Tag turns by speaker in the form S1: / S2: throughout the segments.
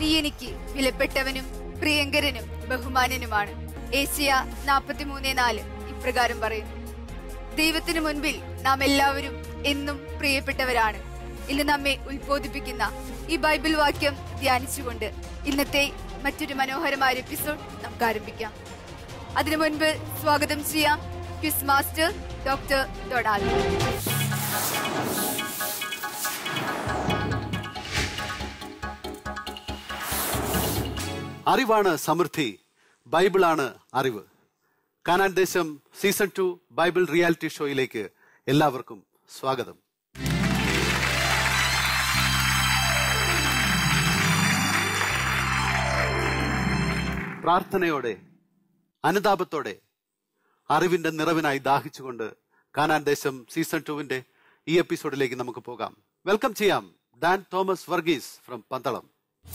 S1: നീ എനിക്ക് വിലപ്പെട്ടവനും പ്രിയങ്കരനും ബഹുമാനനുമാണ് ഏഷ്യ നാൽപ്പത്തിമൂന്ന് നാല് ഇപ്രകാരം പറയുന്നു ദൈവത്തിനു മുൻപിൽ നാം എല്ലാവരും എന്നും പ്രിയപ്പെട്ടവരാണ് ഇന്ന് നമ്മെ ഉത്ബോധിപ്പിക്കുന്ന ഈ ബൈബിൾ വാക്യം ധ്യാനിച്ചുകൊണ്ട് ഇന്നത്തെ മറ്റൊരു മനോഹരമായ എപ്പിസോഡ് നമുക്ക് ആരംഭിക്കാം അതിനു മുൻപ് സ്വാഗതം ചെയ്യാം ക്വിസ് മാസ്റ്റർ ഡോക്ടർ ഡൊണാൾഡ്
S2: അറിവാണ് സമൃദ്ധി ബൈബിളാണ് അറിവ് കാനാൻ ദേശം സീസൺ ടു ബൈബിൾ റിയാലിറ്റി ഷോയിലേക്ക് എല്ലാവർക്കും സ്വാഗതം പ്രാർത്ഥനയോടെ അനുതാപത്തോടെ അറിവിന്റെ നിറവിനായി ദാഹിച്ചുകൊണ്ട് കാനാൻ ദേശം സീസൺ ടുവിന്റെ ഈ എപ്പിസോഡിലേക്ക് നമുക്ക് പോകാം വെൽക്കം ചെയ്യാം Dan Thomas Varghese from Pandalam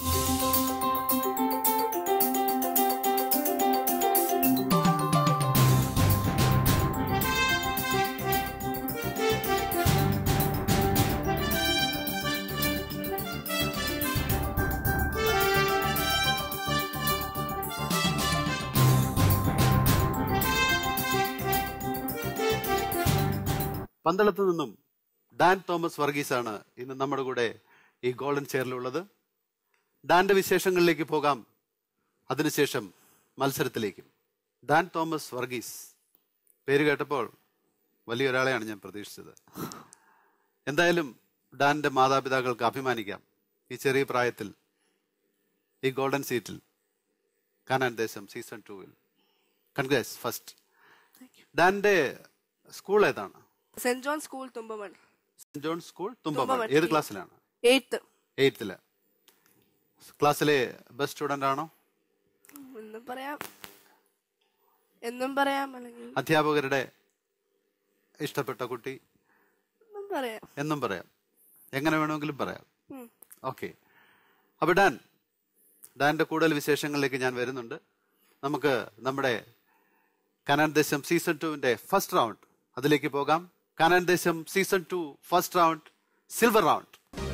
S2: പന്തളത്ത് നിന്നും ഡാൻ തോമസ് വർഗീസ് ആണ് ഇന്ന് നമ്മുടെ കൂടെ ഈ ഗോൾഡൻ ചെയറിലുള്ളത് ഡാന്റെ വിശേഷങ്ങളിലേക്ക് പോകാം അതിനുശേഷം മത്സരത്തിലേക്കും ഡാൻ തോമസ് വർഗീസ് പേര് കേട്ടപ്പോൾ വലിയൊരാളെയാണ് ഞാൻ പ്രതീക്ഷിച്ചത് എന്തായാലും ഡാന്റെ മാതാപിതാക്കൾക്ക് അഭിമാനിക്കാം ഈ ചെറിയ പ്രായത്തിൽ ഈ ഗോൾഡൻ സീറ്റിൽ കാനാൻ ദേശം സീസൺ ടൂവിൽ കൺഗ്രാസ് ഫസ്റ്റ് ഡാന്റെ സ്കൂൾ ഏതാണ്
S3: saint John school Thumpamon
S2: saint John school Thumpamon
S3: Thumpamon.
S2: ഏത് ക്ലാസ്സിലാണ്
S3: എയ്ത്ത്
S2: എയ്ത്തില് ക്ലാസ്സിലെ ബെസ്റ്റ് സ്റ്റുഡന്റ് ആണോ
S3: എന്നും പറയാം എന്നും പറയാം അല്ലെങ്കിൽ
S2: അധ്യാപകരുടെ ഇഷ്ടപ്പെട്ട കുട്ടി
S3: എന്നും പറയാം
S2: എന്നും പറയാം എങ്ങനെ വേണമെങ്കിലും പറയാം
S3: ഉം.
S2: ഓക്കെ അപ്പൊ ഡാൻ ഡാന്റെ കൂടുതൽ വിശേഷങ്ങളിലേക്ക് ഞാൻ വരുന്നുണ്ട് നമുക്ക് നമ്മുടെ കനാൻ ദേശം സീസൺ ടുവിന്റെ ഫസ്റ്റ് റൗണ്ട് അതിലേക്ക് പോകാം കനാൻ ദേശം season two first round silver round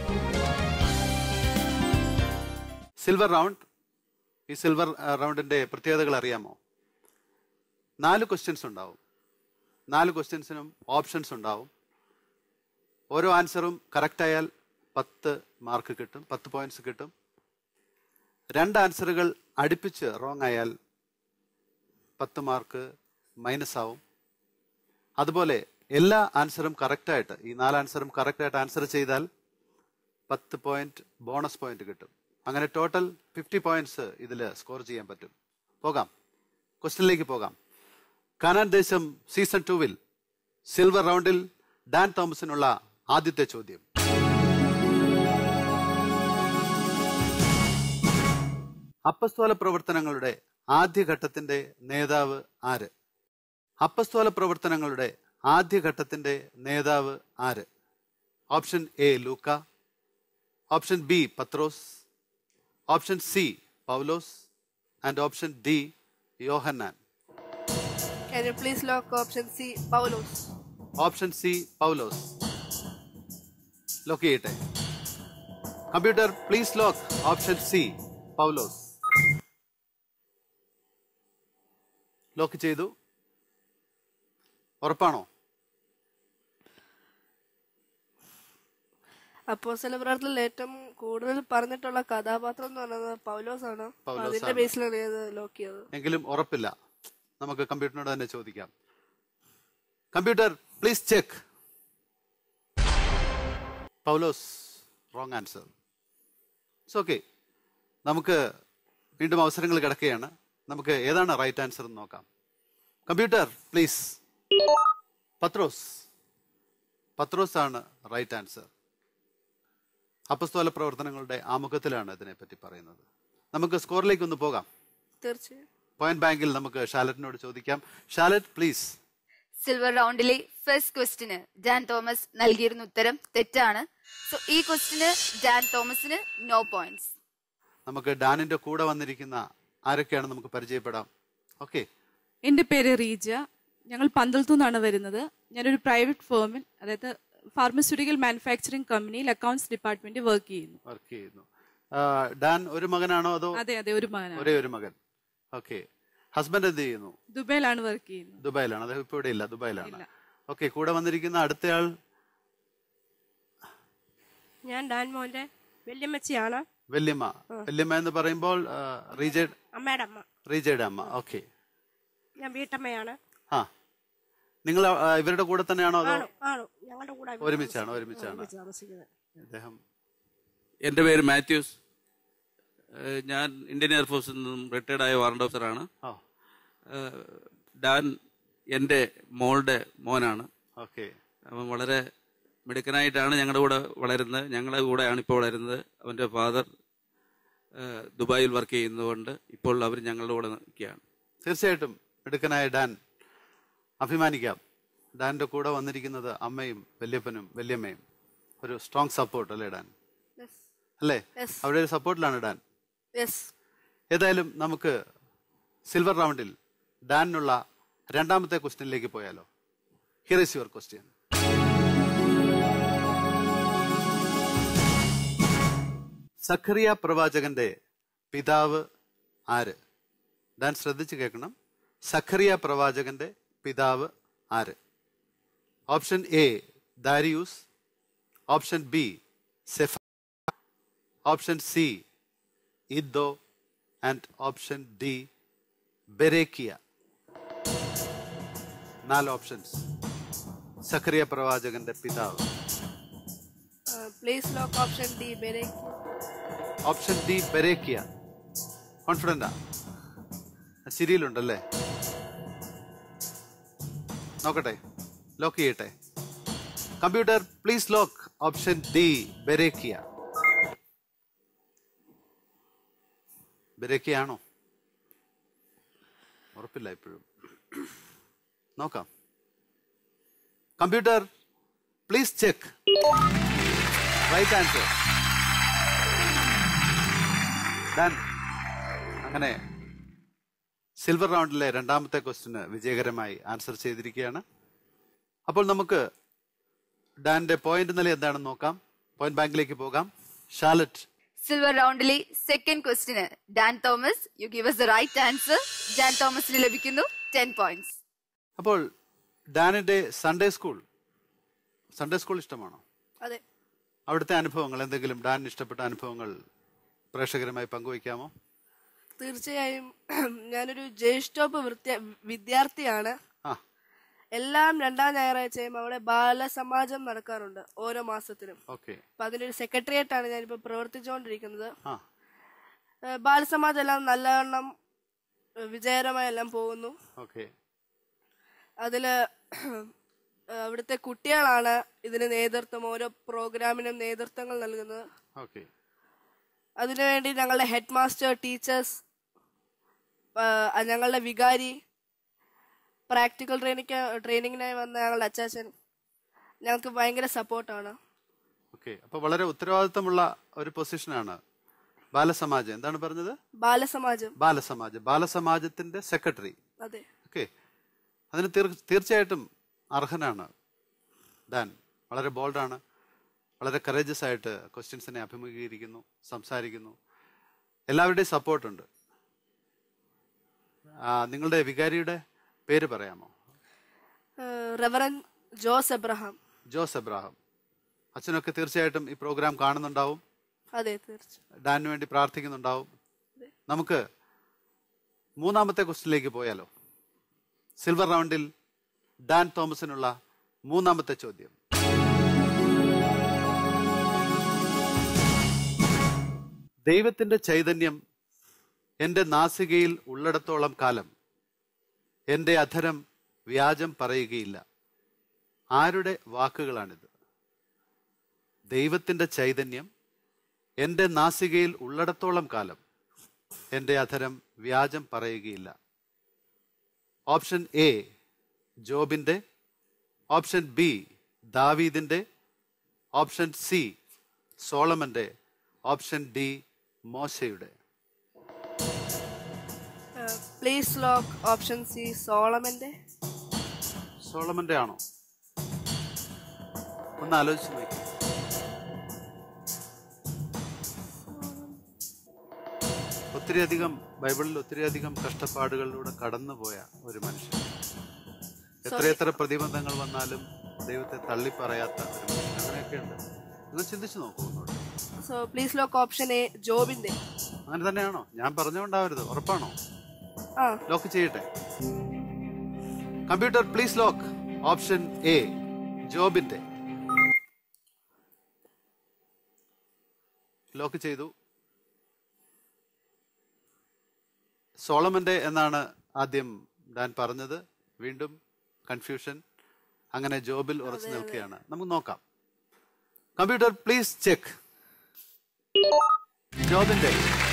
S2: silver round ഈ സിൽവർ റൗണ്ടിന്റെ പ്രത്യേകതകൾ അറിയാമോ നാല് ക്വസ്റ്റ്യൻസ് ഉണ്ടാവും നാല് ക്വസ്റ്റ്യൻസിനും ഓപ്ഷൻസ് ഉണ്ടാവും ഓരോ ആൻസറും കറക്റ്റ് ആയാൽ പത്ത് മാർക്ക് കിട്ടും പത്ത് പോയിന്റ്സ് കിട്ടും രണ്ട് ആൻസറുകൾ അടുപ്പിച്ച് റോങ് ആയാൽ പത്ത് മാർക്ക് മൈനസ് ആവും അതുപോലെ എല്ലാ ആൻസറും കറക്റ്റായിട്ട് ഈ നാല് ആൻസറും കറക്റ്റായിട്ട് ആൻസർ ചെയ്താൽ പത്ത് പോയിന്റ് ബോണസ് പോയിന്റ് കിട്ടും അങ്ങനെ ടോട്ടൽ ഫിഫ്റ്റി പോയിന്റ്സ് ഇതിൽ സ്കോർ ചെയ്യാൻ പറ്റും പോകാം ക്വസ്റ്റ്യനിലേക്ക് പോകാം കാനാൻ ദേശം സീസൺ ടൂവിൽ സിൽവർ റൗണ്ടിൽ ഡാൻ തോമസിനുള്ള ആദ്യത്തെ ചോദ്യം അപ്പസ്തോല പ്രവർത്തനങ്ങളുടെ ആദ്യഘട്ടത്തിന്റെ നേതാവ് ആര് അപ്പസ്തോല പ്രവർത്തനങ്ങളുടെ ആദ്യഘട്ടത്തിന്റെ നേതാവ് ആര് option A Lukka option B Pathros option C Paulos and option D Yohannan
S3: Can you please lock option C, Paulos?
S2: Option C Paulos lock ചെയ്യട്ടെ computer please lock option C Paulos lock ചെയ്തു ഉറപ്പാണോ
S3: അപ്പോ പ്രവർത്തനത്തിൽ ഏറ്റവും കൂടുതൽ പറഞ്ഞിട്ടുള്ള കഥാപാത്രം എന്ന് പറയുന്നത് പൗലോസ് ആണ്
S2: പൗലോസ്
S3: അതിന്റെ
S2: ആണ്.
S3: ബേസിലാണ് ഇത് ലോക്ക് ചെയ്തത്
S2: എങ്കിലും ഉറപ്പില്ല നമുക്ക് കമ്പ്യൂട്ടറിനോട് തന്നെ ചോദിക്കാം computer please check Paulos wrong answer it's okay നമുക്ക് വീണ്ടും അവസരങ്ങൾ കിടക്കുകയാണ് നമുക്ക് ഏതാണ് റൈറ്റ് ആൻസർ എന്ന് നോക്കാം കമ്പ്യൂട്ടർ പ്ലീസ് പത്രോസ് പത്രോസ് ആണ് റൈറ്റ് ആൻസർ അപ്പസ്തോല പ്രവർത്തനങ്ങളുടെ ആമുഖത്തിലാണ് ഇതിനെപ്പറ്റി പറയുന്നത് നമുക്ക് സ്കോറിലേക്ക് ഒന്ന് പോകാം
S3: തീർച്ചയായും
S2: പോയിന്റ് ബാങ്കിൽ നമുക്ക് ഷാലറ്റിനോട് ചോദിക്കാം ഷാലറ്റ് പ്ലീസ്
S1: സിൽവർ റൗണ്ടിലെ ഫസ്റ്റ് ക്വസ്റ്റിന് ജാൻ തോമസ് നൽകിയിരുന്ന ഉത്തരം തെറ്റാണ് സോ ഈ ക്വസ്റ്റിന് ജാൻ തോമസിന് നോ പോയിന്റ്സ്
S2: നമുക്ക് ഡാനിന്റെ കൂടെ വന്നിരിക്കുന്ന ആരൊക്കെയാണ് നമുക്ക് പരിചയപ്പെടാം ഓക്കെ
S4: എൻ്റെ പേര് റീജ ഞങ്ങൾ പന്തളത്തു നിന്നാണ് വരുന്നത് ഞാനൊരു പ്രൈവറ്റ് ഫേമിൽ അതായത് ഫാർമസ്യൂട്ടിക്കൽ മാനുഫാക്ചറിംഗ് കമ്പനിയിൽ അക്കൗണ്ട്സ് ഡിപ്പാർട്ട്മെന്റ് വർക്ക് ചെയ്യുന്നു
S2: വർക്ക് ചെയ്യുന്നു ആ, ഡാൻ ഒരു മകനാണോ അതോ
S4: അതെ അതെ ഒരു മകനാണ്
S2: ഒരേ ഒരു മകൻ ഓക്കെ ഹസ്ബൻഡ് എന്ത് ചെയ്യുന്നു
S4: ദുബൈയിലാണ് വർക്ക് ചെയ്യുന്നത്
S2: ദുബായിലാണ് അദ്ദേഹം ഇപ്പോൾ ഇവിടെ ഇല്ല ദുബായിലാണ് ഓക്കെ കൂടെ വന്നിരിക്കുന്ന അടുത്തയാൾ
S5: ഞാൻ ഡാൻ മോന്റെ വല്യമ്മച്ചിയാണ്
S2: വല്യമ്മ വല്യമ്മ എന്ന് പറയുമ്പോൾ ആ, റീജയുടെ
S5: അമ്മയുടെ അമ്മ
S2: റീജയുടെ അമ്മ ഓക്കെ
S5: ഞാൻ വീട്ടമ്മയാണ്
S2: ആ നിങ്ങൾ ആ, ഇവരുടെ കൂടെ തന്നെയാണോ അതോ
S5: ആണു ആണു ഞങ്ങളുടെ കൂടെ
S2: ഒരുമിച്ചാണ് ഒരുമിച്ചാണ്
S5: താമസിക്കുന്നത്
S2: അദ്ദേഹം
S6: എൻ്റെ പേര് മാത്യൂസ് ഏഹ് ഞാൻ ഇന്ത്യൻ എയർഫോഴ്സിൽ നിന്നും റിട്ടയർഡ് ആയ വാറണ്ട് ഓഫീസറാണ്
S2: ആ
S6: ഏഹ് ഡാൻ എൻ്റെ മോളുടെ മോനാണ്
S2: ഓക്കെ
S6: അവൻ വളരെ മിടുക്കനായിട്ടാണ് ഞങ്ങളുടെ കൂടെ വളരുന്നത് ഞങ്ങളുടെ കൂടെയാണ് ഇപ്പോൾ വളരുന്നത് അവൻ്റെ ഫാദർ ദുബായിൽ വർക്ക് ചെയ്യുന്നതുകൊണ്ട് ഇപ്പോൾ അവർ ഞങ്ങളുടെ കൂടെ നിൽക്കുകയാണ്
S2: തീർച്ചയായിട്ടും മിടുക്കനായ ഡാൻ അഭിമാനിക്കാം ഡാന്റെ കൂടെ വന്നിരിക്കുന്നത് അമ്മയും വല്യപ്പനും വല്യമ്മയും ഒരു സ്ട്രോങ് സപ്പോർട്ട് അല്ലേ ഡാൻ
S3: യെസ്
S2: അല്ലേ
S3: Yes.
S2: അവരുടെ ഒരു സപ്പോർട്ടിലാണ് ഡാൻ
S3: യെസ്
S2: ഏതായാലും നമുക്ക് സിൽവർ റൗണ്ടിൽ ഡാനിനുള്ള രണ്ടാമത്തെ ക്വസ്റ്റ്യനിലേക്ക് പോയാലോ here is your question Sakhariya പ്രവാചകന്റെ പിതാവ് ആര് ഡാൻ ശ്രദ്ധിച്ചു കേൾക്കണം സഖറിയ പ്രവാചകന്റെ പിതാവ് ആര് option A Darius option B Sefa option C Iddo and option D Berekiah നാല് ഓപ്ഷൻസ് സഖറിയ പ്രവാചകന്റെ പിതാവ്
S3: പ്ലീസ് ലോക്ക് ഓപ്ഷൻ ഡി ബെരേക്ക്
S2: ഓപ്ഷൻ ഡി ബെരേക്കിയ കോൺഫിഡന്റാ ചിരിയിലുണ്ടല്ലേ നോക്കട്ടെ ലോക്ക് ചെയ്യട്ടെ computer please lock option D Berekiah Berekiah ആണോ ഉറപ്പില്ല ഇപ്പോഴും നോക്കാം computer please check right answer Dan അങ്ങനെ സിൽവർ റൗണ്ടിലെ രണ്ടാമത്തെ ക്വസ്റ്റിന് വിജയകരമായി ആൻസർ ചെയ്തിരിക്കുകയാണ് അപ്പോൾ നമുക്ക് ഡാന്റെ പോയിന്റ് നില എന്താണെന്ന് നോക്കാം പോയിന്റ് ബാങ്കിലേക്ക് പോകാം ഷാലറ്റ്
S1: സിൽവർ റൗണ്ടിലെ second question Dan Thomas you give us the right answer Dan തോമസിന് ലഭിക്കുന്നു ടെൻ പോയിന്റ്സ്
S2: അപ്പോൾ ഡാനിന്റെ സൺഡേ സ്കൂൾ സൺഡേ സ്കൂൾ ഇഷ്ടമാണോ
S3: അതെ
S2: അവിടുത്തെ അനുഭവങ്ങൾ എന്തെങ്കിലും ഡാനിന് ഇഷ്ടപ്പെട്ട അനുഭവങ്ങൾ പ്രേക്ഷകരുമായി പങ്കുവയ്ക്കാമോ
S3: തീർച്ചയായും ഞാനൊരു ജ്യേഷ്ഠോപ്പ് വൃത്യ- വിദ്യാർത്ഥിയാണ്
S2: ആ
S3: എല്ലാം രണ്ടാം ഞായറാഴ്ചയും അവിടെ ബാലസമാജം നടക്കാറുണ്ട് ഓരോ മാസത്തിലും
S2: ഓക്കെ
S3: അപ്പൊ അതിനൊരു സെക്രട്ടേറിയറ്റ് ആണ് ഞാനിപ്പോ പ്രവർത്തിച്ചുകൊണ്ടിരിക്കുന്നത്
S2: ആ
S3: ഏഹ് ബാലസമാജം എല്ലാം നല്ലവണ്ണം ഏഹ് വിജയകരമായി എല്ലാം പോകുന്നു
S2: ഓക്കെ
S3: അതില് ഏഹ് അവിടുത്തെ കുട്ടികളാണ് ഇതിന് നേതൃത്വം ഓരോ പ്രോഗ്രാമിനും നേതൃത്വങ്ങൾ നൽകുന്നത്
S2: ഓക്കെ
S3: അതിനുവേണ്ടി ഞങ്ങളുടെ ഹെഡ് മാസ്റ്റർ ടീച്ചേഴ്സ് ഞങ്ങളുടെ വികാരി പ്രാക്ടിക്കൽ ട്രെയിനിങ് ട്രെയിനിങ്ങിനായി വന്ന ഞങ്ങളുടെ അച്ചാച്ചൻ ഞങ്ങൾക്ക് ഭയങ്കര സപ്പോർട്ടാണ്
S2: ഓക്കെ അപ്പൊ വളരെ ഉത്തരവാദിത്തമുള്ള ഒരു പൊസിഷനാണ് ബാലസമാജം എന്താണ് പറഞ്ഞത്
S3: ബാലസമാജം
S2: ബാലസമാജം ബാലസമാജത്തിന്റെ സെക്രട്ടറി
S3: അതെ
S2: ഓക്കെ അതിന് തീർ- തീർച്ചയായിട്ടും അർഹനാണ് ഡാൻ വളരെ ബോൾഡാണ് വളരെ കറേജസ് ആയിട്ട് ക്വസ്റ്റ്യൻസിനെ അഭിമുഖീകരിക്കുന്നു സംസാരിക്കുന്നു എല്ലാവരുടെയും സപ്പോർട്ടുണ്ട് നിങ്ങളുടെ വികാരിയുടെ പേര് പറയാമോ
S3: reverend Jose Abraham
S2: Jose Abraham അച്ഛനൊക്കെ തീർച്ചയായിട്ടും ഈ പ്രോഗ്രാം കാണുന്നുണ്ടാവും
S3: അതെ തീർച്ചയായും
S2: ഡാനിന് വേണ്ടി പ്രാർത്ഥിക്കുന്നുണ്ടാവും നമുക്ക് മൂന്നാമത്തെ ക്വസ്റ്റിലേക്ക് പോയാലോ സിൽവർ റൗണ്ടിൽ ഡാൻ തോമസിനുള്ള മൂന്നാമത്തെ ചോദ്യം ദൈവത്തിന്റെ ചൈതന്യം എന്റെ നാസികയിൽ ഉള്ളിടത്തോളം കാലം എന്റെ അധരം വ്യാജം പറയുകയില്ല ആരുടെ വാക്കുകളാണിത് ദൈവത്തിന്റെ ചൈതന്യം എന്റെ നാസികയിൽ ഉള്ളിടത്തോളം കാലം എന്റെ അധരം വ്യാജം പറയുകയില്ല ഓപ്ഷൻ എ ജോബിന്റെ ഓപ്ഷൻ ബി ദാവീദിന്റെ ഓപ്ഷൻ സി സോളമന്റെ ഓപ്ഷൻ ഡി മോശയുടെ
S3: പ്ലീസ് ലോക്ക് ഓപ്ഷൻ സി സോളമന്റെ
S2: സോളമന്റെ ആണോ ഒന്ന് ആലോചിച്ച് നോക്കി ഒത്തിരി അധികം ബൈബിളിൽ ഒത്തിരി അധികം കഷ്ടപ്പാടുകളിലൂടെ കടന്നുപോയ ഒരു മനുഷ്യൻ എത്രയെത്ര പ്രതിബന്ധങ്ങൾ വന്നാലും ദൈവത്തെ തള്ളിപ്പറയാത്ത ഒരു മനുഷ്യൻ അങ്ങനെയൊക്കെ ഉണ്ട് നിങ്ങൾ ചിന്തിച്ചു നോക്കൂ ഒന്നുകൂടെ.
S3: So please lock option A ജോബിന്റെ
S2: അങ്ങനെ തന്നെയാണോ ഞാൻ പറഞ്ഞുകൊണ്ടാവരുത് ഉറപ്പാണോ
S3: ആ
S2: ലോക്ക് ചെയ്യട്ടെ computer please lock option A ജോബിന്റെ ലോക്ക് ചെയ്തു സോളമന്റെ എന്നാണ് ആദ്യം ഡാൻ പറഞ്ഞത് വീണ്ടും കൺഫ്യൂഷൻ അങ്ങനെ ജോബിൽ ഉറച്ചു നിൽക്കുകയാണ് നമുക്ക് നോക്കാം കമ്പ്യൂട്ടർ പ്ലീസ് ചെക്ക് ജോബിന്റെ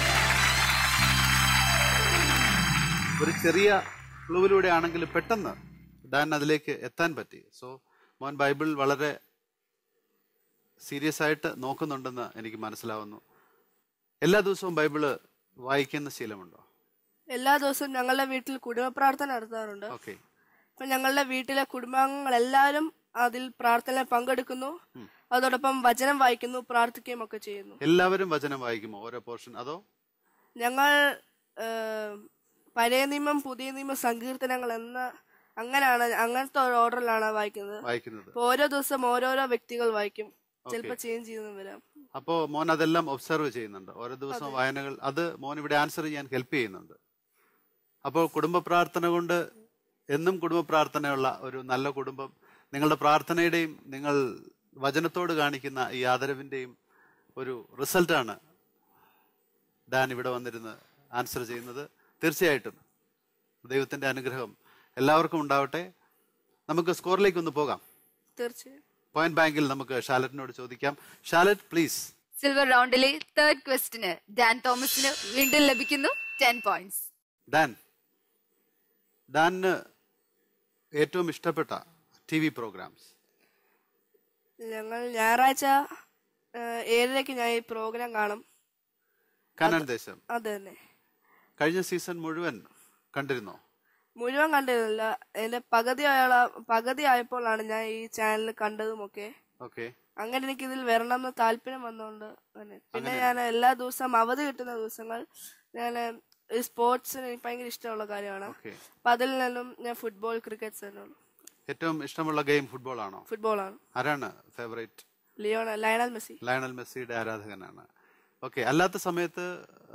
S2: ഒരു ചെറിയ ക്ലൂവിലൂടെ ആണെങ്കിലും പെട്ടെന്ന് ഡാൻ അതിലേക്ക് എത്താൻ പറ്റി സോ മോൻ ബൈബിൾ വളരെ സീരിയസ് ആയിട്ട് നോക്കുന്നുണ്ടെന്ന് എനിക്ക് മനസ്സിലാവുന്നു എല്ലാ ദിവസവും ബൈബിള് വായിക്കുന്ന ശീലമുണ്ടോ
S3: എല്ലാ ദിവസവും ഞങ്ങളുടെ വീട്ടിൽ കുടുംബ പ്രാർത്ഥന നടത്താറുണ്ട്
S2: ഓക്കെ
S3: അപ്പൊ ഞങ്ങളുടെ വീട്ടിലെ കുടുംബാംഗങ്ങൾ എല്ലാവരും അതിൽ പ്രാർത്ഥനയിൽ പങ്കെടുക്കുന്നു അതോടൊപ്പം വചനം വായിക്കുന്നു പ്രാർത്ഥിക്കുകയും ഒക്കെ ചെയ്യുന്നു
S2: എല്ലാവരും വചനം വായിക്കുമോ ഓരോ പോർഷൻ അതോ
S3: ഞങ്ങൾ ഏഹ്, പഴയ നിയമം പുതിയ നിയമം സങ്കീർത്തനങ്ങൾ എന്ന അങ്ങനെയാണ് അങ്ങനത്തെ ഒരു ഓർഡറിലാണ് വായിക്കുന്നത്
S2: വായിക്കുന്നത്
S3: അപ്പൊ ഓരോ ദിവസം ഓരോരോ വ്യക്തികൾ വായിക്കും ചിലപ്പോൾ ചേഞ്ച് ചെയ്തെന്ന് വരാം
S2: അപ്പോ മോൻ അതെല്ലാം ഒബ്സർവ് ചെയ്യുന്നുണ്ട് ഓരോ ദിവസവും വായനകൾ അത് മോൻ ഇവിടെ ആൻസർ ചെയ്യാൻ ഹെൽപ്പ് ചെയ്യുന്നുണ്ട് അപ്പോൾ കുടുംബ പ്രാർത്ഥന കൊണ്ട് എന്നും കുടുംബ പ്രാർത്ഥനയുള്ള ഒരു നല്ല കുടുംബം നിങ്ങളുടെ പ്രാർത്ഥനയുടെയും നിങ്ങൾ വചനത്തോട് കാണിക്കുന്ന ഈ ആദരവിന്റെയും ഒരു റിസൾട്ടാണ് ഡാൻ ഇവിടെ വന്നിരുന്ന് ആൻസർ ചെയ്യുന്നത് തീർച്ചയായിട്ടും ദൈവത്തിന്റെ അനുഗ്രഹം എല്ലാവർക്കും ഉണ്ടാവട്ടെ നമുക്ക് സ്കോറിലേക്ക് ഒന്ന് പോകാം
S3: തീർച്ചയായും
S2: പോയിന്റ് ബാങ്കിൽ നമുക്ക് ഷാലറ്റിനോട് ചോദിക്കാം ഷാലറ്റ് പ്ലീസ്
S1: സിൽവർ റൗണ്ടിലെ തേർഡ് ക്വസ്റ്റിന് ഡാൻ തോമസിന് വീണ്ടും ലഭിക്കുന്നു ടെൻ പോയിന്റ്സ്
S2: ഡാൻ ഡാനിന് ഏറ്റവും ഇഷ്ടപ്പെട്ട ടി വി പ്രോഗ്രാംസ്
S3: ഞങ്ങൾ ഞായറാഴ്ച ഏഹ്, ഏഴരയ്ക്ക് ഞാൻ ഈ പ്രോഗ്രാം കാണും
S2: കനൻ ദേശം
S3: അത് തന്നെ
S2: കഴിഞ്ഞ സീസൺ മുഴുവൻ കണ്ടിരുന്നോ
S3: മുഴുവൻ കണ്ടിരുന്നില്ല എന്റെ പകുതി ആയുള്ള പകുതി ആയപ്പോഴാണ് ഞാൻ ഈ ചാനൽ കണ്ടതുമൊക്കെ
S2: ഓക്കെ
S3: അങ്ങനെ എനിക്ക് ഇതിൽ വരണം എന്ന് താല്പര്യം വന്നുകൊണ്ട് അങ്ങനെ പിന്നെ ഞാൻ എല്ലാ ദിവസവും അവധി കിട്ടുന്ന ദിവസങ്ങൾ ഞാൻ സ്പോർട്സിന് എനിക്ക് ഭയങ്കര ഇഷ്ടമുള്ള കാര്യമാണ്
S2: ഓക്കെ
S3: അപ്പൊ അതിൽ നിന്നും ഞാൻ ഫുട്ബോൾ ക്രിക്കറ്റ് തന്നെയുള്ളൂ
S2: ഏറ്റവും ഇഷ്ടമുള്ള ഗെയിം ഫുട്ബോൾ ആണോ
S3: ഫുട്ബോളാണ്
S2: ആരാണ് ഫേവറേറ്റ്
S3: ലിയോണ ലയണൽ മെസ്സി
S2: ലയണൽ മെസ്സിയുടെ ആരാധകനാണ് ഓക്കെ അല്ലാത്ത സമയത്ത്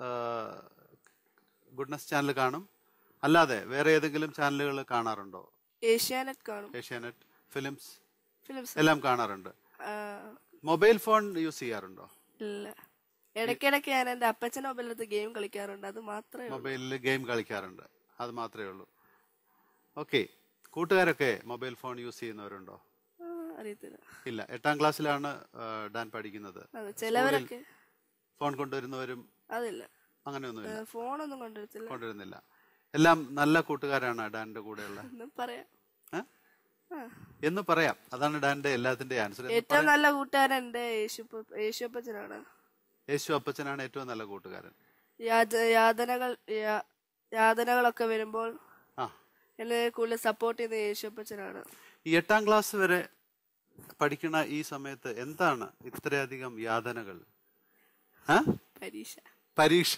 S2: ഗുഡ്നസ് ചാനൽ കാണും അല്ലാതെ വേറെ ഏതെങ്കിലും ചാനലുകൾ കാണാറുണ്ടോ
S3: ഏഷ്യാനെറ്റ് കാണും
S2: ഏഷ്യാനെറ്റ് ഫിലിംസ്
S3: ഫിലിംസ്
S2: എല്ലാം കാണാറുണ്ട് മൊബൈൽ ഫോൺ യൂസ് ചെയ്യാറുണ്ടോ
S3: ഇല്ല ഇടയ്ക്കിടയ്ക്ക് ഞാൻ എന്റെ അപ്പച്ചൻ്റെ മൊബൈലിനകത്ത് ഗെയിം കളിക്കാറുണ്ട് അത് മാത്രമേ ഉള്ളൂ
S2: മൊബൈലിൽ ഗെയിം കളിക്കാറുണ്ട് അത് മാത്രമേ ഉള്ളൂ ഓക്കെ കൂട്ടുകാരൊക്കെ മൊബൈൽ ഫോൺ യൂസ് ചെയ്യുന്നവരുണ്ടോ
S3: ആ, അറിയത്തില്ല
S2: ഇല്ല എട്ടാം ക്ലാസ്സിലാണ് ആ, ഡാൻ പഠിക്കുന്നത്
S3: അതെ ചിലവരൊക്കെ
S2: ഫോൺ കൊണ്ടുവരുന്നവരും
S3: അതില്ല
S2: അങ്ങനെയൊന്നുമില്ല
S3: ഫോണൊന്നും കൊണ്ടുവരത്തില്ല
S2: കൊണ്ടുവരുന്നില്ല എല്ലാം നല്ല കൂട്ടുകാരാണ് ഡാനിന്റെ കൂടെയുള്ള
S3: ഒന്നും പറയാം
S2: ഏ?
S3: ആ.
S2: എന്ന് പറയാം അതാണ് ഡാനിന്റെ എല്ലാത്തിന്റെ ആൻസർ
S3: ഏറ്റവും നല്ല കൂട്ടുകാരൻ എന്റെ യേശു യേശുപ്പച്ചനാണ്
S2: യേശു അപ്പച്ചനാണ് ഏറ്റവും നല്ല കൂട്ടുകാരൻ
S3: യാത- യാതനകൾ യാ- യാതനകളൊക്കെ വരുമ്പോൾ
S2: ആ
S3: എന്നെ കൂടുതൽ സപ്പോർട്ട് ചെയ്യുന്ന യേശുപ്പച്ചനാണ്
S2: ഈ എട്ടാം ക്ലാസ് വരെ പഠിക്കുന്ന ഈ സമയത്ത് എന്താണ് ഇത്രയധികം യാതനകൾ ആ
S3: പരീക്ഷ
S2: പരീക്ഷ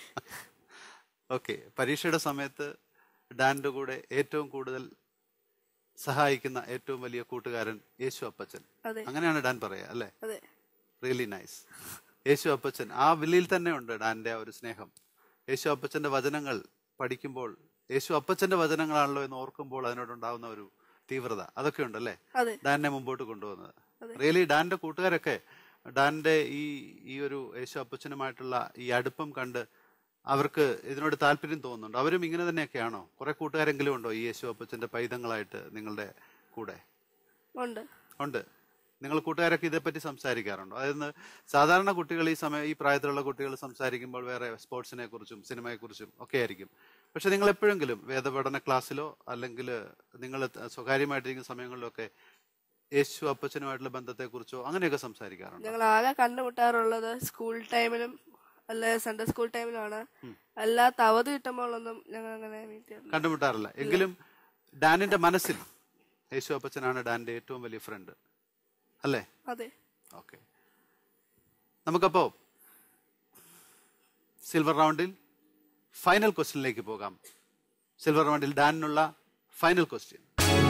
S2: ഓക്കെ പരീക്ഷയുടെ സമയത്ത് ഡാൻ്റെ കൂടെ ഏറ്റവും കൂടുതൽ സഹായിക്കുന്ന ഏറ്റവും വലിയ കൂട്ടുകാരൻ യേശു അപ്പച്ചൻ
S3: അതെ
S2: അങ്ങനെയാണ് ഡാൻ പറയാ അല്ലേ
S3: അതെ
S2: റിയലി നൈസ് യേശു അപ്പച്ചൻ ആ വിളിയിൽ തന്നെ ഉണ്ട് ഡാന്റെ ആ ഒരു സ്നേഹം യേശു അപ്പച്ചന്റെ വചനങ്ങൾ പഠിക്കുമ്പോൾ യേശു അപ്പച്ചന്റെ വചനങ്ങളാണല്ലോ എന്ന് ഓർക്കുമ്പോൾ അതിനോടുണ്ടാവുന്ന ഒരു തീവ്രത അതൊക്കെ ഉണ്ടല്ലേ
S3: അതെ
S2: ഡാനിനെ മുമ്പോട്ട് കൊണ്ടുപോകുന്നത് റിയലി ഡാന്റെ കൂട്ടുകാരൊക്കെ ഡാന്റെ ഈ ഈ ഒരു യേശു അപ്പച്ചനുമായിട്ടുള്ള ഈ അടുപ്പം കണ്ട് അവർക്ക് ഇതിനോട് താല്പര്യം തോന്നുന്നുണ്ട് അവരും ഇങ്ങനെ തന്നെയൊക്കെയാണോ കുറെ കൂട്ടുകാരെങ്കിലും ഉണ്ടോ ഈ യേശു അപ്പച്ചന്റെ പൈതങ്ങളായിട്ട് നിങ്ങളുടെ കൂടെ
S3: ഉണ്ട്
S2: ഉണ്ട് നിങ്ങൾ കൂട്ടുകാരൊക്കെ ഇതേപ്പറ്റി സംസാരിക്കാറുണ്ടോ അതായത് സാധാരണ കുട്ടികൾ ഈ സമയം ഈ പ്രായത്തിലുള്ള കുട്ടികൾ സംസാരിക്കുമ്പോൾ വേറെ സ്പോർട്സിനെ കുറിച്ചും സിനിമയെ കുറിച്ചും ഒക്കെ ആയിരിക്കും പക്ഷെ നിങ്ങൾ എപ്പോഴെങ്കിലും വേദപഠന ക്ലാസ്സിലോ അല്ലെങ്കിൽ നിങ്ങൾ സ്വകാര്യമായിട്ടിരിക്കുന്ന സമയങ്ങളിലൊക്കെ യേശു അപ്പച്ചനുമായിട്ടുള്ള ബന്ധത്തെക്കുറിച്ചോ അങ്ങനെയൊക്കെ സംസാരിക്കാറുണ്ടോ
S3: ഞങ്ങൾ ആകെ കണ്ടുമുട്ടാറുള്ളത് സ്കൂൾ ടൈമിലും അല്ലെ സൺഡേ സ്കൂൾ ടൈമിലാണ് അല്ലാത്ത അവധി കിട്ടുമ്പോഴൊന്നും ഞങ്ങൾ അങ്ങനെ മീറ്റ് ചെയ്യാറില്ല
S2: കണ്ടുമുട്ടാറില്ല എങ്കിലും ഡാനിന്റെ മനസ്സിൽ യേശു അപ്പച്ചനാണ് ഡാനിന്റെ ഏറ്റവും വലിയ ഫ്രണ്ട് അല്ലേ
S3: അതെ
S2: ഓക്കെ നമുക്കപ്പോ സിൽവർ റൗണ്ടിൽ ഫൈനൽ ക്വസ്റ്റ്യനിലേക്ക് പോകാം സിൽവർ റൗണ്ടിൽ ഡാനിനുള്ള ഫൈനൽ ക്വസ്റ്റ്യൻ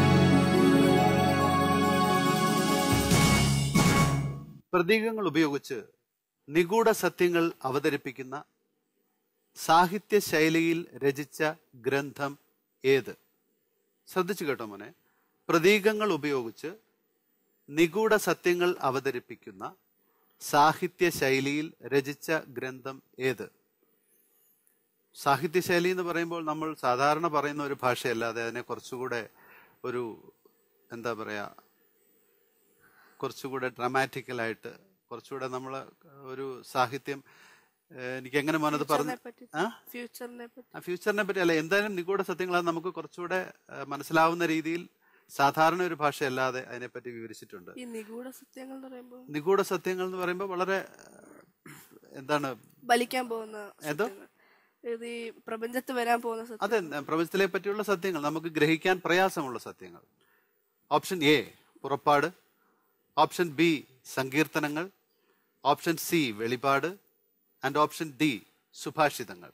S2: പ്രതീകങ്ങൾ ഉപയോഗിച്ച് നിഗൂഢ സത്യങ്ങൾ അവതരിപ്പിക്കുന്ന സാഹിത്യ ശൈലിയിൽ രചിച്ച ഗ്രന്ഥം ഏത് ശ്രദ്ധിച്ചു കേട്ടോ മോനെ പ്രതീകങ്ങൾ ഉപയോഗിച്ച് നിഗൂഢ സത്യങ്ങൾ അവതരിപ്പിക്കുന്ന സാഹിത്യ ശൈലിയിൽ രചിച്ച ഗ്രന്ഥം ഏത് സാഹിത്യ ശൈലി എന്ന് പറയുമ്പോൾ നമ്മൾ സാധാരണ പറയുന്ന ഒരു ഭാഷയല്ലാതെ അതിനെ കുറച്ചുകൂടെ ഒരു എന്താ പറയാ കുറച്ചുകൂടെ ഡ്രാമാറ്റിക്കലായിട്ട് കുറച്ചുകൂടെ നമ്മൾ ഒരു സാഹിത്യം ഏഹ്, എനിക്ക് എങ്ങനെ മോനത് പറഞ്ഞു
S3: പറ്റി
S2: ആ
S3: ഫ്യൂച്ചറിനെ പറ്റി
S2: ആ ഫ്യൂച്ചറിനെ പറ്റി അല്ല എന്തായാലും നിഗൂഢ സത്യങ്ങൾ നമുക്ക് കുറച്ചുകൂടെ ഏഹ്, മനസ്സിലാവുന്ന രീതിയിൽ സാധാരണ ഒരു ഭാഷയല്ലാതെ അതിനെപ്പറ്റി വിവരിച്ചിട്ടുണ്ട്
S3: ഈ നിഗൂഢ സത്യങ്ങൾ എന്ന് പറയുമ്പോൾ
S2: നിഗൂഢ സത്യങ്ങൾ എന്ന് പറയുമ്പോൾ വളരെ ഏഹ്, എന്താണ്
S3: ബലിക്കാൻ പോകുന്ന
S2: ഏതോ?
S3: സത്യങ്ങൾ. ഇത് ഈ പ്രപഞ്ചത്ത് വരാൻ പോകുന്ന സത്യം
S2: അതെ പ്രപഞ്ചത്തിലെ പറ്റിയുള്ള സത്യങ്ങൾ നമുക്ക് ഗ്രഹിക്കാൻ പ്രയാസമുള്ള സത്യങ്ങൾ ഓപ്ഷൻ എ പുറപ്പാട് ഓപ്ഷൻ ബി സങ്കീർത്തനങ്ങൾ ഓപ്ഷൻ സി വെളിപാട് ആൻഡ് ഓപ്ഷൻ ഡി സുഭാഷിതങ്ങൾ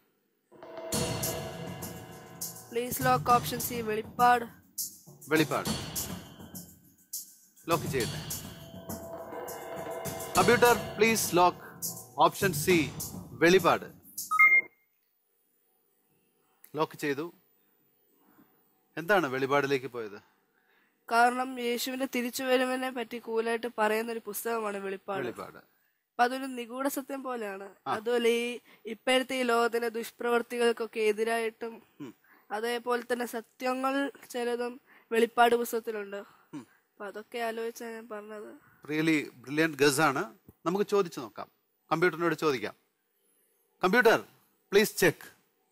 S3: പ്ലീസ് ലോക്ക് ഓപ്ഷൻ സി വെളിപ്പാട്
S2: വെളിപ്പാട് ലോക്ക് ചെയ്യട്ടെ computer please lock option C വെളിപാട് ലോക്ക് ചെയ്തു എന്താണ് വെളിപാടിലേക്ക് പോയത്
S3: കാരണം യേശുവിന്റെ തിരിച്ചുവരവിനെ പറ്റി കൂലായിട്ട് പറയുന്ന ഒരു പുസ്തകമാണ് വെളിപ്പാട്
S2: വെളിപാട്
S3: അപ്പൊ അതൊരു നിഗൂഢ സത്യം പോലെയാണ് അതുപോലെ ഈ ഇപ്പോഴത്തെ ഈ ലോകത്തിന്റെ ദുഷ്പ്രവർത്തികൾക്കൊക്കെ എതിരായിട്ടും അതേപോലെ തന്നെ സത്യങ്ങൾ ചിലതും വെളിപ്പാട് പുസ്തകത്തിലുണ്ട് അപ്പൊ അതൊക്കെ ആലോചിച്ചാണ് ഞാൻ പറഞ്ഞത്
S2: റിയലി ബ്രില്യൻ ഗസ് ആണ് നമുക്ക് ചോദിച്ചു നോക്കാം കമ്പ്യൂട്ടറിനോട് ചോദിക്കാം കമ്പ്യൂട്ടർ പ്ലീസ് ചെക്ക്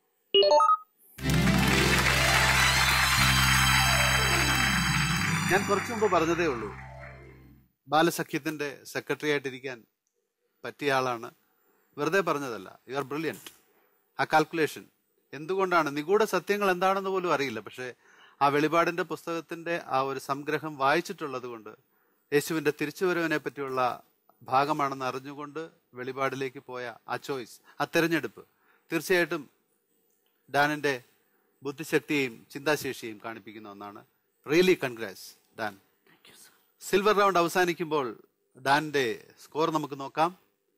S2: ഞാൻ കുറച്ചു മുമ്പ് പറഞ്ഞതേ ഉള്ളൂ ബാലസഖ്യത്തിന്റെ സെക്രട്ടറി ആയിട്ടിരിക്കാൻ പറ്റിയ ആളാണ് വെറുതെ പറഞ്ഞതല്ല യു ആർ ബ്രില്യൻറ്റ് ആ കാൽക്കുലേഷൻ എന്തുകൊണ്ടാണ് നിഗൂഢ സത്യങ്ങൾ എന്താണെന്ന് പോലും അറിയില്ല പക്ഷേ ആ വെളിപാടിന്റെ പുസ്തകത്തിന്റെ ആ ഒരു സംഗ്രഹം വായിച്ചിട്ടുള്ളത് കൊണ്ട് യേശുവിന്റെ തിരിച്ചുവരവിനെ പറ്റിയുള്ള ഭാഗമാണെന്ന് അറിഞ്ഞുകൊണ്ട് വെളിപാടിലേക്ക് പോയ ആ ചോയ്സ് ആ തെരഞ്ഞെടുപ്പ് തീർച്ചയായിട്ടും ഡാനിന്റെ ബുദ്ധിശക്തിയെയും ചിന്താശേഷിയെയും കാണിപ്പിക്കുന്ന ഒന്നാണ് really congrats Dan silver round അവസാനിക്കുമ്പോൾ ഡാനിന്റെ സ്കോർ നമുക്ക് നോക്കാം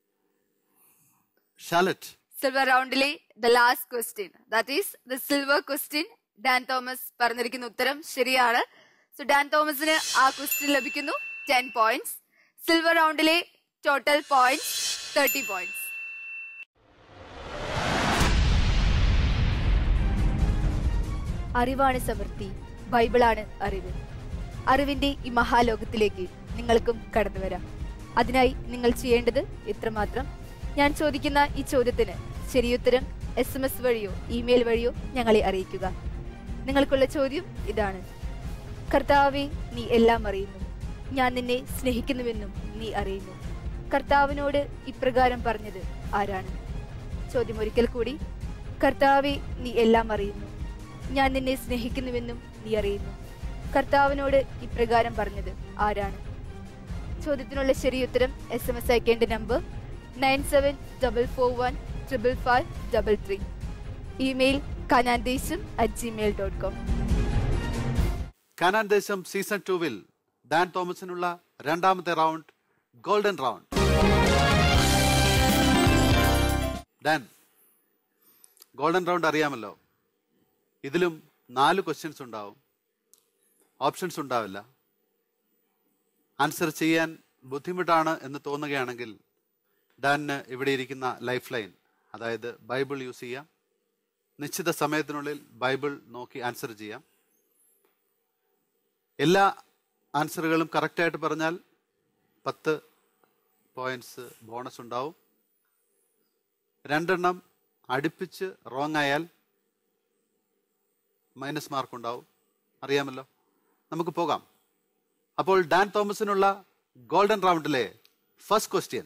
S2: ഷാലറ്റ്
S1: സിൽവർ റൗണ്ടിലെ the last question that is the silver question Dan Thomas പറഞ്ഞിരിക്കുന്ന ഉത്തരം ശരിയാണ് സോ ഡാൻ തോമസിന് ആ ക്വസ്റ്റ്യൻ ലഭിക്കുന്നു ടെൻ പോയിന്റ്സ് സിൽവർ റൗണ്ടിലെ ടോട്ടൽ പോയിന്റ്സ് തേർട്ടി പോയിന്റ്സ് അറിവാണ് സമൃദ്ധി ബൈബിളാണ് അറിവ് അറിവിന്റെ ഈ മഹാലോകത്തിലേക്ക് നിങ്ങൾക്കും കടന്നു വരാം അതിനായി നിങ്ങൾ ചെയ്യേണ്ടത് ഇത്രമാത്രം ഞാൻ ചോദിക്കുന്ന ഈ ചോദ്യത്തിന് ശരിയുത്തരം എസ് എം എസ് വഴിയോ ഇമെയിൽ വഴിയോ ഞങ്ങളെ അറിയിക്കുക നിങ്ങൾക്കുള്ള ചോദ്യം ഇതാണ് കർത്താവെ നീ എല്ലാം അറിയുന്നു ഞാൻ നിന്നെ സ്നേഹിക്കുന്നുവെന്നും നീ അറിയുന്നു കർത്താവിനോട് ഇപ്രകാരം പറഞ്ഞത് ആരാണ് ചോദ്യം ഒരിക്കൽ കൂടി കർത്താവെ നീ എല്ലാം അറിയുന്നു ഞാൻ നിന്നെ സ്നേഹിക്കുന്നുവെന്നും നീ അറിയുന്നു കർത്താവിനോട് ഇപ്രകാരം പറഞ്ഞത് ആരാണ് ചോദ്യത്തിനുള്ള ശരിയുത്തരം എസ് എം എസ് അയക്കേണ്ട number nine seven double four one triple five double three email കനാൻദേശം at Gmail dot com
S2: Canaan ദേശം സീസൺ ടൂവിൽ ഡാൻ തോമസിനുള്ള രണ്ടാമത്തെ round golden round Dan golden round അറിയാമല്ലോ ഇതിലും നാല് ക്വസ്റ്റ്യൻസ് ഉണ്ടാവും ഓപ്ഷൻസ് ഉണ്ടാവില്ല ആൻസർ ചെയ്യാൻ ബുദ്ധിമുട്ടാണ് എന്ന് തോന്നുകയാണെങ്കിൽ ഡാനിന് ഇവിടെ ഇരിക്കുന്ന ലൈഫ് ലൈൻ അതായത് ബൈബിൾ യൂസ് ചെയ്യാം നിശ്ചിത സമയത്തിനുള്ളിൽ ബൈബിൾ നോക്കി ആൻസർ ചെയ്യാം എല്ലാ ആൻസറുകളും കറക്റ്റായിട്ട് പറഞ്ഞാൽ പത്ത് പോയിന്റ്സ് ബോണസ് ഉണ്ടാവും രണ്ടെണ്ണം അടുപ്പിച്ച് റോങ് ആയാൽ മൈനസ് മാർക്ക് ഉണ്ടാവും അറിയാമല്ലോ നമുക്ക് പോകാം അപ്പോൾ ഡാൻ തോമസിനുള്ള ഗോൾഡൻ റൗണ്ടിലെ ഫസ്റ്റ് ക്വസ്റ്റ്യൻ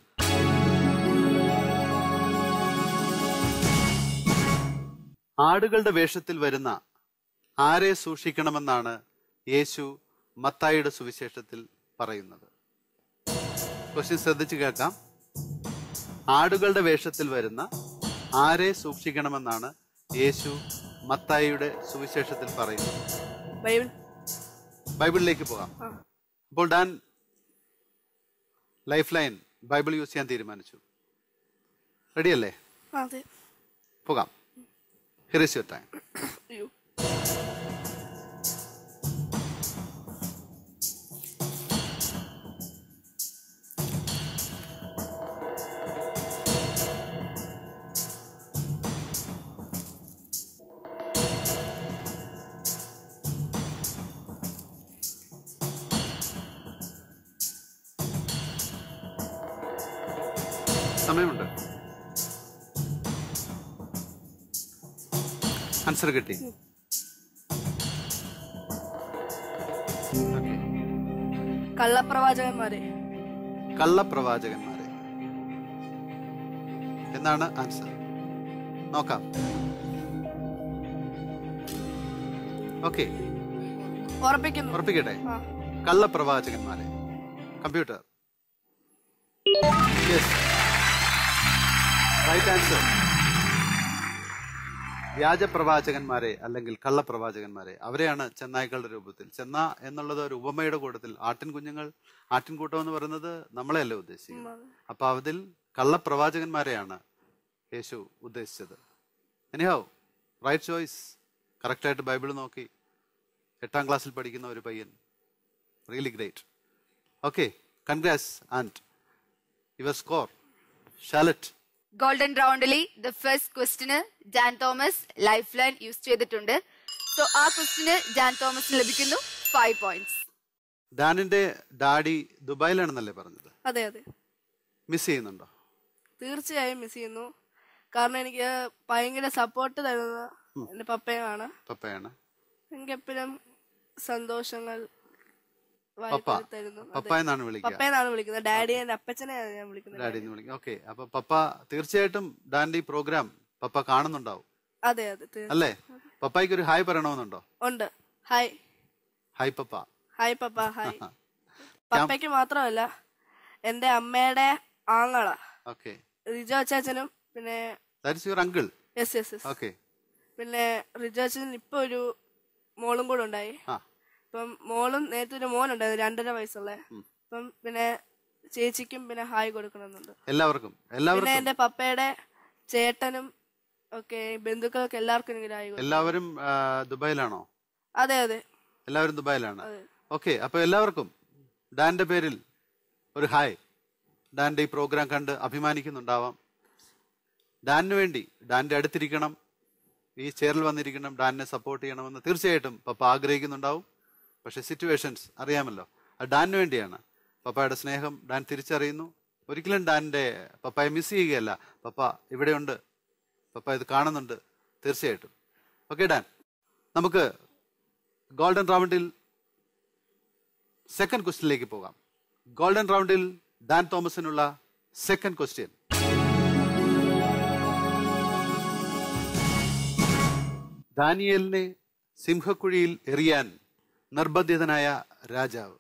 S2: ആടുകളുടെ വേഷത്തിൽ വരുന്ന ആരെ സൂക്ഷിക്കണമെന്നാണ് യേശു മത്തായിയുടെ സുവിശേഷത്തിൽ പറയുന്നത് ക്വസ്റ്റ്യൻ ശ്രദ്ധിച്ചു കേൾക്കാം ആടുകളുടെ വേഷത്തിൽ വരുന്ന ആരെ സൂക്ഷിക്കണമെന്നാണ് യേശു മത്തായിയുടെ സുവിശേഷത്തിൽ പറയുന്നു
S3: ബൈബിൾ
S2: ബൈബിളിലേക്ക് പോകാം
S3: ആ.
S2: അപ്പോൾ Dan life line Bible use ചെയ്യാൻ തീരുമാനിച്ചു റെഡിയല്ലേ
S3: ആ, അതെ
S2: പോകാം ഹിയർ ഇസ് യുവർ ടൈം
S3: അയ്യോ
S2: സമയമുണ്ട് ആൻസർ കിട്ടി Okay.
S3: കള്ളപ്രവാചകന്മാരെ
S2: കള്ളപ്രവാചകന്മാരെ എന്നാണ് ആൻസർ നോക്കാം ഓക്കെ
S3: ഉറപ്പിക്കുന്നു
S2: ഉറപ്പിക്കട്ടെ
S3: ആ
S2: കള്ളപ്രവാചകന്മാരെ കമ്പ്യൂട്ടർ റൈറ്റ് ആൻസർ വ്യാജപ്രവാചകന്മാരെ അല്ലെങ്കിൽ കള്ളപ്രവാചകന്മാരെ അവരെയാണ് ചെന്നായ്ക്കളുടെ രൂപത്തിൽ ചെന്ന എന്നുള്ളത് ഒരു ഉപമയുടെ കൂട്ടത്തിൽ ആട്ടിൻ കുഞ്ഞുങ്ങൾ ആട്ടിൻകൂട്ടം എന്ന് പറയുന്നത് നമ്മളെയല്ല ഉദ്ദേശിക്കുന്നത് അപ്പൊ അതിൽ കള്ളപ്രവാചകന്മാരെയാണ് യേശു ഉദ്ദേശിച്ചത് എനിഹാവ് റൈറ്റ് ചോയ്സ് കറക്റ്റായിട്ട് ബൈബിൾ നോക്കി എട്ടാം ക്ലാസ്സിൽ പഠിക്കുന്ന ഒരു പയ്യൻ really great okay congrats and your score Charlotte
S1: golden റൗണ്ടിലെ ദ ഫസ്റ്റ് ക്വസ്റ്റിന് Dan Thomas life line use ചെയ്തിട്ടുണ്ട് സോ ആ ക്വസ്റ്റിന് ജാൻ തോമസിന് ലഭിക്കുന്നു ഫൈവ് പോയിന്റ്സ്
S2: ഡാനിന്റെ ഡാഡി ദുബായിലാണെന്നല്ലേ പറഞ്ഞത്
S3: അതെ അതെ
S2: മിസ് ചെയ്യുന്നുണ്ടോ
S3: തീർച്ചയായും മിസ് ചെയ്യുന്നു കാരണം എനിക്ക് ഭയങ്കര സപ്പോർട്ട് തരുന്ന എൻ്റെ പപ്പയാണ്
S2: പപ്പയാണ്
S3: എനിക്ക് എപ്പോഴും സന്തോഷങ്ങൾ
S2: പപ്പ
S3: വാരിക്കോരി തരുന്നു അതെ.
S2: പപ്പ എന്നാണ് വിളിക്കുക
S3: പപ്പയെന്നാണ് വിളിക്കുന്നത് ഡാഡി എൻ്റെ അപ്പച്ചനെയാണ് ഞാൻ വിളിക്കുന്നത്
S2: ഡാഡി എന്ന് വിളിക്കുക ഓക്കെ അപ്പൊ പപ്പ തീർച്ചയായിട്ടും ഡാൻഡി പ്രോഗ്രാം പപ്പ കാണുന്നുണ്ടാവും
S3: അതെ അതെ തീർ-
S2: അല്ലേ പപ്പായ്ക്ക് ഒരു ഹായ് പറയണമെന്നുണ്ടോ
S3: ഉണ്ട് ഹായ്
S2: ഹായ് പപ്പ
S3: ഹായ് പപ്പ ഹായ് പപ്പയ്ക്ക് മാത്രമല്ല എൻ്റെ അമ്മയുടെ ആങ്ങള
S2: ഓക്കെ
S3: റിജോ അച്ചാച്ചനും പിന്നെ
S2: that's your uncle
S3: yes yes yes
S2: okay
S3: പിന്നെ റിജോ അച്ഛനും ഇപ്പൊ ഒരു മോളും കൂടെ ഉണ്ടായി
S2: ആ
S3: ഇപ്പം മോളും നേരത്തെ ഒരു മോനുണ്ടായിരുന്നു രണ്ടര വയസ്സുള്ള അപ്പം പിന്നെ ചേച്ചിക്കും പിന്നെ ഹായ് കൊടുക്കണമെന്നുണ്ട്
S2: എല്ലാവർക്കും
S3: പിന്നെ
S2: എല്ലാവർക്കും
S3: എന്റെ പപ്പയുടെ ചേട്ടനും ഒക്കെ ബന്ധുക്കൾക്ക് എല്ലാവർക്കും എനിക്ക് ഹായ് കൊടുക്കും
S2: എല്ലാവരും ആ, ദുബായിലാണോ
S3: അതെ അതെ
S2: എല്ലാവരും ദുബായിലാണ്
S3: അതെ.
S2: ഓക്കെ അപ്പൊ എല്ലാവർക്കും ഡാന്റെ പേരിൽ ഒരു ഹായ് ഡാന്റെ ഈ പ്രോഗ്രാം കണ്ട് അഭിമാനിക്കുന്നുണ്ടാവാം ഡാനിന് വേണ്ടി ഡാന്റെ അടുത്തിരിക്കണം ഈ ചെയറിൽ വന്നിരിക്കണം ഡാനിനെ സപ്പോർട്ട് ചെയ്യണമെന്ന് തീർച്ചയായിട്ടും പപ്പ ആഗ്രഹിക്കുന്നുണ്ടാവും പക്ഷെ സിറ്റുവേഷൻസ് അറിയാമല്ലോ അത് ഡാനിന് വേണ്ടിയാണ് പപ്പയുടെ സ്നേഹം ഡാൻ തിരിച്ചറിയുന്നു ഒരിക്കലും ഡാനിന്റെ പപ്പയെ മിസ് ചെയ്യുകയല്ല പപ്പ ഇവിടെയുണ്ട് പപ്പ ഇത് കാണുന്നുണ്ട് തീർച്ചയായിട്ടും ഓക്കെ ഡാൻ നമുക്ക് ഗോൾഡൻ റൗണ്ടിൽ സെക്കൻഡ് ക്വസ്റ്റ്യനിലേക്ക് പോകാം ഗോൾഡൻ റൗണ്ടിൽ ഡാൻ തോമസിനുള്ള സെക്കൻഡ് ക്വസ്റ്റ്യൻ ദാനിയലിനെ സിംഹക്കുഴിയിൽ എറിയാൻ നിർബന്ധിതനായ രാജാവ്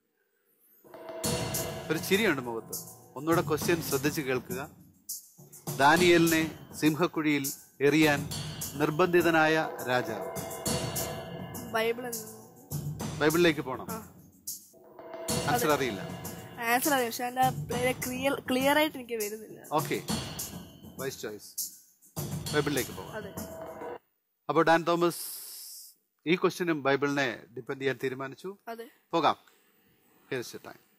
S2: ഒരു ചിരിയുണ്ട് മുഖത്ത് ഒന്നുകൂടെ ക്വസ്റ്റ്യൻ ശ്രദ്ധിച്ച് കേൾക്കുക ദാനിയലിനെ സിംഹക്കുഴിയിൽ എറിയാൻ നിർബന്ധിതനായ രാജാവ്
S3: ബൈബിൾ
S2: ബൈബിളിലേക്ക് പോകണം ആൻസർ അറിയില്ല
S3: ആൻസർ അറിയാം പക്ഷെ എന്റെ പേര് ക്ലിയർ ക്ലിയർ ആയിട്ട് എനിക്ക് വരുന്നില്ല
S2: ഓക്കെ വൈസ് ചോയ്സ് ബൈബിളിലേക്ക് പോകാം
S3: അതെ
S2: അപ്പോൾ ഡാൻ തോമസ് ഈ ക്വസ്റ്റ്യനും ബൈബിളിനെ ഡിപ്പെൻഡ് ചെയ്യാൻ തീരുമാനിച്ചു
S3: അതെ
S2: പോകാം Here's your time.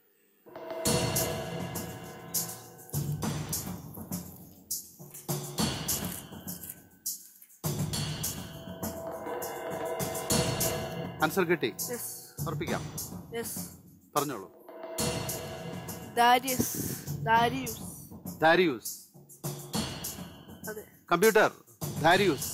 S2: ആൻസർ കിട്ടി
S3: യെസ്
S2: ഉറപ്പിക്കാം
S3: യെസ്
S2: പറഞ്ഞോളൂ
S3: ദാരിയസ് ദാരിയൂസ്
S2: ദാരിയൂസ്
S3: അതെ
S2: കമ്പ്യൂട്ടർ ദാരിയൂസ്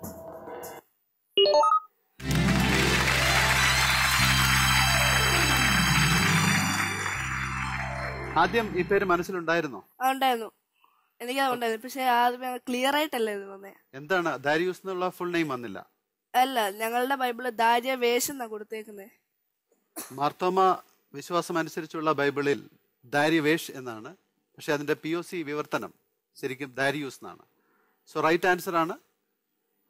S2: ആദ്യം ഈ പേര് മനസ്സിലുണ്ടായിരുന്നോ
S3: ആ ഉണ്ടായിരുന്നു എനിക്കത് ഉണ്ടായിരുന്നു പക്ഷെ ആദ്യമേ ക്ലിയർ ആയിട്ടല്ല ഇത് വന്നേ
S2: എന്താണ് ദാരിയൂസ് എന്നുള്ള ഫുൾ നെയിം വന്നില്ല
S3: അല്ല ഞങ്ങളുടെ ബൈബിള് ദാരിയ വേഷം എന്നാ കൊടുത്തേക്കുന്നേ
S2: മാർത്തോമ വിശ്വാസം അനുസരിച്ചുള്ള ബൈബിളിൽ ദാരിവേഷ് എന്നാണ് പക്ഷെ അതിന്റെ പി ഒ സി വിവർത്തനം ശരിക്കും ദാരിയൂസ് എന്നാണ് സോ റൈറ്റ് ആൻസർ ആണ്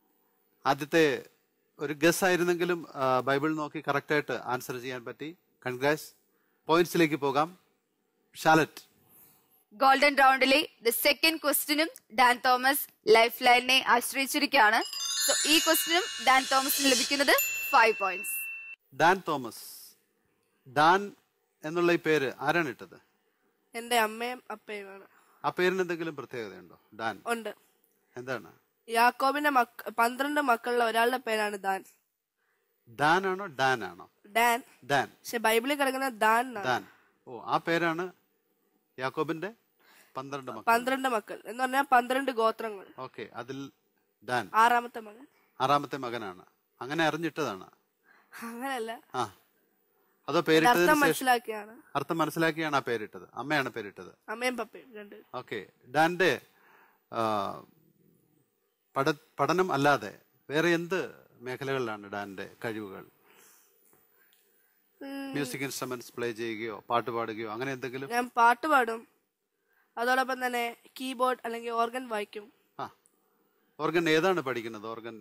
S2: ആദ്യത്തെ ഒരു ഗസ് ആയിരുന്നെങ്കിലും ആ, ബൈബിൾ നോക്കി കറക്റ്റായിട്ട് ആൻസർ ചെയ്യാൻ പറ്റി കൺഗ്രാസ് പോയിന്റ്സിലേക്ക് പോകാം ഷാലറ്റ്
S1: ഗോൾഡൻ റൗണ്ടിലെ ദ സെക്കൻഡ് ക്വസ്റ്റിനും ഡാൻ തോമസ് ലൈഫ് ലൈനിനെ ആശ്രയിച്ചിരിക്കുകയാണ് സോ ഈ ക്വസ്റ്റിനും ഡാൻ തോമസിന് ലഭിക്കുന്നത് five points
S2: Dan Thomas Dan എന്നുള്ള ഈ പേര് ആരാണ് ഇട്ടത്
S3: എന്റെ അമ്മയും അപ്പയുമാണ്
S2: ആ പേരിന് എന്തെങ്കിലും പ്രത്യേകതയുണ്ടോ ഡാൻ
S3: ഉണ്ട്
S2: എന്താണ്
S3: യാക്കോബിന്റെ മക്ക പന്ത്രണ്ട് മക്കളിലെ ഒരാളുടെ പേരാണ് ദാൻ
S2: ഡാൻ ആണോ ഡാൻ ആണോ
S3: ഡാൻ
S2: ഡാൻ
S3: പക്ഷെ ബൈബിളിൽ കിടക്കുന്ന ദാൻ എന്നാണ്.
S2: ഡാൻ ഓ ആ പേരാണ് യാക്കോബിന്റെ പന്ത്രണ്ട് മക്കൾ
S3: പന്ത്രണ്ട് മക്കൾ എന്ന് പറഞ്ഞാൽ പന്ത്രണ്ട് ഗോത്രങ്ങൾ
S2: ഓക്കെ അതിൽ ഡാൻ
S3: ആറാമത്തെ മകൻ
S2: ആറാമത്തെ മകനാണ് അങ്ങനെ അറിഞ്ഞിട്ടതാണ്
S3: അങ്ങനല്ല
S2: ആ അതോ
S3: ഇത്
S2: പേരിട്ടതിന്
S3: അർത്ഥം
S2: ശേഷം
S3: മനസ്സിലാക്കിയാണ്
S2: അർത്ഥം മനസ്സിലാക്കിയാണ് ആ പേരിട്ടത് അമ്മയാണ് പേരിട്ടത്
S3: അമ്മയും പപ്പയും രണ്ട്
S2: ഓക്കെ ഡാന്റെ ആ, പഠ പഠനം അല്ലാതെ വേറെ എന്ത് മേഖലകളിലാണ് ഡാന്റെ കഴിവുകൾ മ്യൂസിക് ഇൻസ്ട്രുമെന്റ്സ് പ്ലേ ചെയ്യുകയോ പാട്ട് പാടുകയോ അങ്ങനെ എന്തെങ്കിലും
S3: ഞാൻ പാട്ട് പാടും അതോടൊപ്പം തന്നെ കീബോർഡ് അല്ലെങ്കിൽ ഓർഗൻ വായിക്കും
S2: ആ ഓർഗൻ ഏതാണ് പഠിക്കുന്നത് organ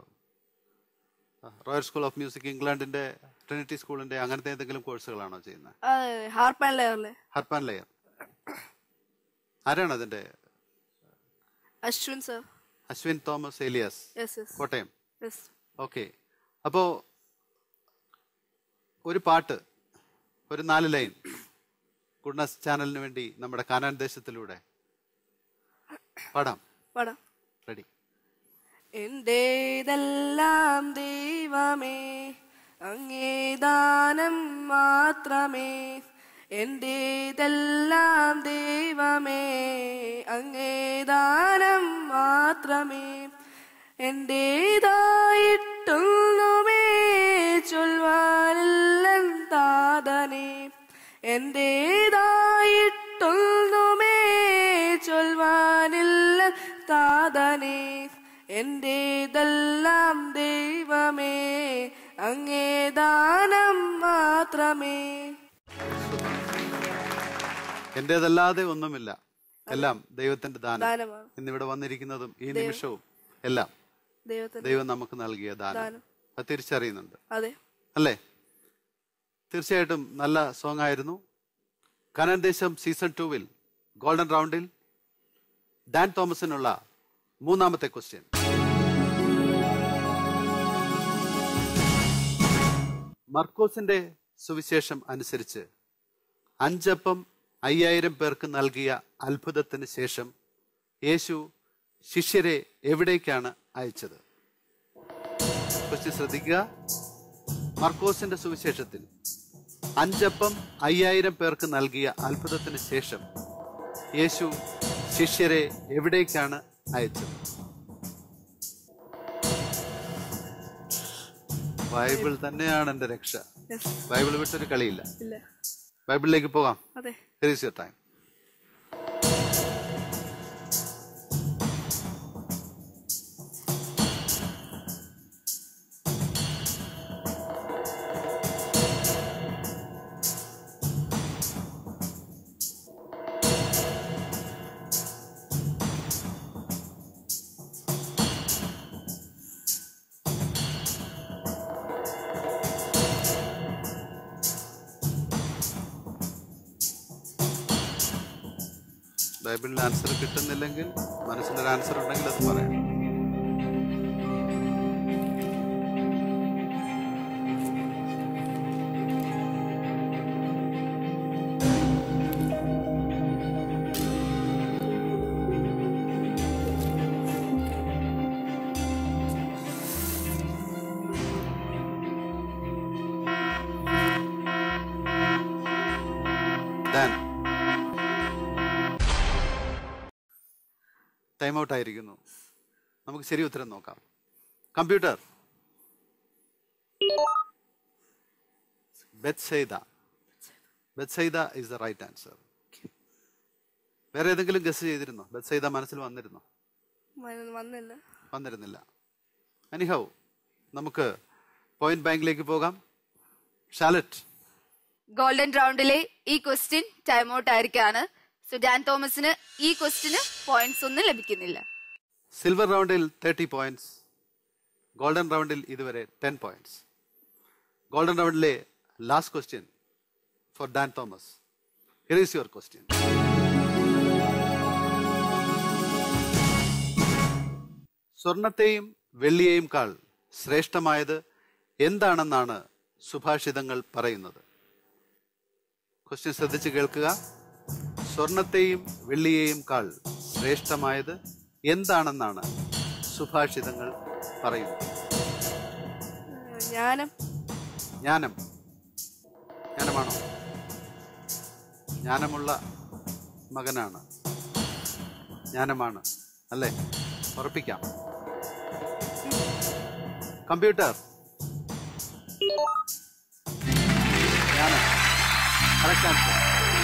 S2: royal school of music ഇംഗ്ലണ്ടിന്റെ ട്രിനിറ്റി സ്കൂളിന്റെ അങ്ങനത്തെ എന്തെങ്കിലും കോഴ്സുകളാണോ ചെയ്യുന്നത്
S3: ഹാർപ്പ് ആൻഡ് ലെയറിലെ
S2: ഹർപ്പാൻ ലെയർ ആരാണ് അതിന്റെ
S3: Ashwin sir
S2: Ashwin Thomas Elias
S3: yes yes
S2: Kottayam
S3: yes
S2: okay അപ്പോ ഒരു പാട്ട് ഒരു നാല് ലൈൻ ഗുഡ്നസ് ചാനലിന് വേണ്ടി നമ്മുടെ കാനാൻ ദേശത്തിലൂടെ പാടാം
S3: പാടാം
S2: റെഡി
S3: എന്റേതെല്ലാം ദൈവമേ അങ്ങേദാനം മാത്രമേ എന്റേതെല്ലാം ദൈവമേ അങ്ങേദാനം മാത്രമേ എന്റേതായിട്ടൊന്നുമേ ചൊൽവാനില്ലെന്താതനെ എന്റേതായിട്ടൊന്നുമേ ചൊൽവാനില്ല താതനെ എന്റേതെല്ലാം ദൈവമേ അങ്ങേദാനം മാത്രമേ
S2: എന്റേതല്ലാതെ ഒന്നുമില്ല എല്ലാം ദൈവത്തിന്റെ ദാനം
S3: ദാനമാണ്
S2: ഇന്നിവിടെ വന്നിരിക്കുന്നതും ഈ നിമിഷവും എല്ലാം
S3: ദൈവത്തിന്
S2: ദൈവം നമുക്ക് നൽകിയ ദാനം
S3: ദാനം.
S2: അത് തിരിച്ചറിയുന്നുണ്ട്
S3: അതെ
S2: അല്ലേ തീർച്ചയായിട്ടും നല്ല സോങ് ആയിരുന്നു കനൻ ദേശം സീസൺ ടൂവിൽ ഗോൾഡൻ റൗണ്ടിൽ ഡാൻ തോമസിനുള്ള മൂന്നാമത്തെ ക്വസ്റ്റ്യൻ മർക്കോസിന്റെ സുവിശേഷം അനുസരിച്ച് അഞ്ചപ്പം അയ്യായിരം പേർക്ക് നൽകിയ അത്ഭുതത്തിന് ശേഷം യേശു ശിഷ്യരെ എവിടേക്കാണ് അയച്ചത് ക്വസ്റ്റ്യൻ ശ്രദ്ധിക്കുക മർക്കോസിന്റെ സുവിശേഷത്തിൽ അഞ്ചപ്പം അയ്യായിരം പേർക്ക് നൽകിയ അത്ഭുതത്തിന് ശേഷം യേശു ശിഷ്യരെ എവിടേക്കാണ് അയച്ചത് ബൈബിൾ തന്നെയാണ് എന്റെ രക്ഷ
S3: യെസ്
S2: ബൈബിൾ വിട്ടൊരു കളിയില്ല
S3: ഇല്ല
S2: ബൈബിളിലേക്ക് പോകാം
S3: അതെ
S2: Here is your time. ബൈബിളിൽ ആൻസർ കിട്ടുന്നില്ലെങ്കിൽ മനസ്സിലൊരു ആൻസർ ഉണ്ടെങ്കിൽ അത് പറയാം Dan. ടൈം ഔട്ട് ആയിരിക്കുന്നു നമുക്ക് ശരി ഉത്തരം നോക്കാം computer Bethsaida Bethsaida is the right answer വേറെ ഏതെങ്കിലും ഗസ് ചെയ്തിരുന്നോ ബെത്സൈദ മനസ്സിൽ വന്നിരുന്നോ
S3: മന- വന്നില്ല
S2: വന്നിരുന്നില്ല എനിഹൗ നമുക്ക് പോയിന്റ് ബാങ്കിലേക്ക് പോകാം ഷാലറ്റ്
S1: ഗോൾഡൻ റൗണ്ടിലെ ഈ ക്വസ്റ്റ്യൻ ടൈം ഔട്ട് ആയിരിക്കാണ് സോ ഡാൻ തോമസിന് ഈ ക്വസ്റ്റിന് പോയിന്റ്സ് ഒന്നും ലഭിക്കുന്നില്ല
S2: സിൽവർ റൗണ്ടിൽ തേർട്ടി പോയിന്റ്സ് ഗോൾഡൻ റൗണ്ടിൽ ഇതുവരെ ടെൻ പോയിന്റ്സ് ഗോൾഡൻ റൗണ്ടിലെ last question four Dan Thomas here is your question സ്വർണത്തെയും വെള്ളിയെയും കാൾ ശ്രേഷ്ഠമായത് എന്താണെന്നാണ് സുഭാഷിതങ്ങൾ പറയുന്നത് ക്വസ്റ്റ്യൻ ശ്രദ്ധിച്ച് കേൾക്കുക സ്വർണത്തെയും വെള്ളിയെയും കാൾ ശ്രേഷ്ഠമായത് എന്താണെന്നാണ് സുഭാഷിതങ്ങൾ പറയുന്നത്
S3: ജ്ഞാനം
S2: ജ്ഞാനം ജ്ഞാനമാണോ ജ്ഞാനമുള്ള മകനാണ് ജ്ഞാനമാണ് അല്ലേ ഉറപ്പിക്കാം കമ്പ്യൂട്ടർ ജ്ഞാനം കറക്റ്റ് ആൻസർ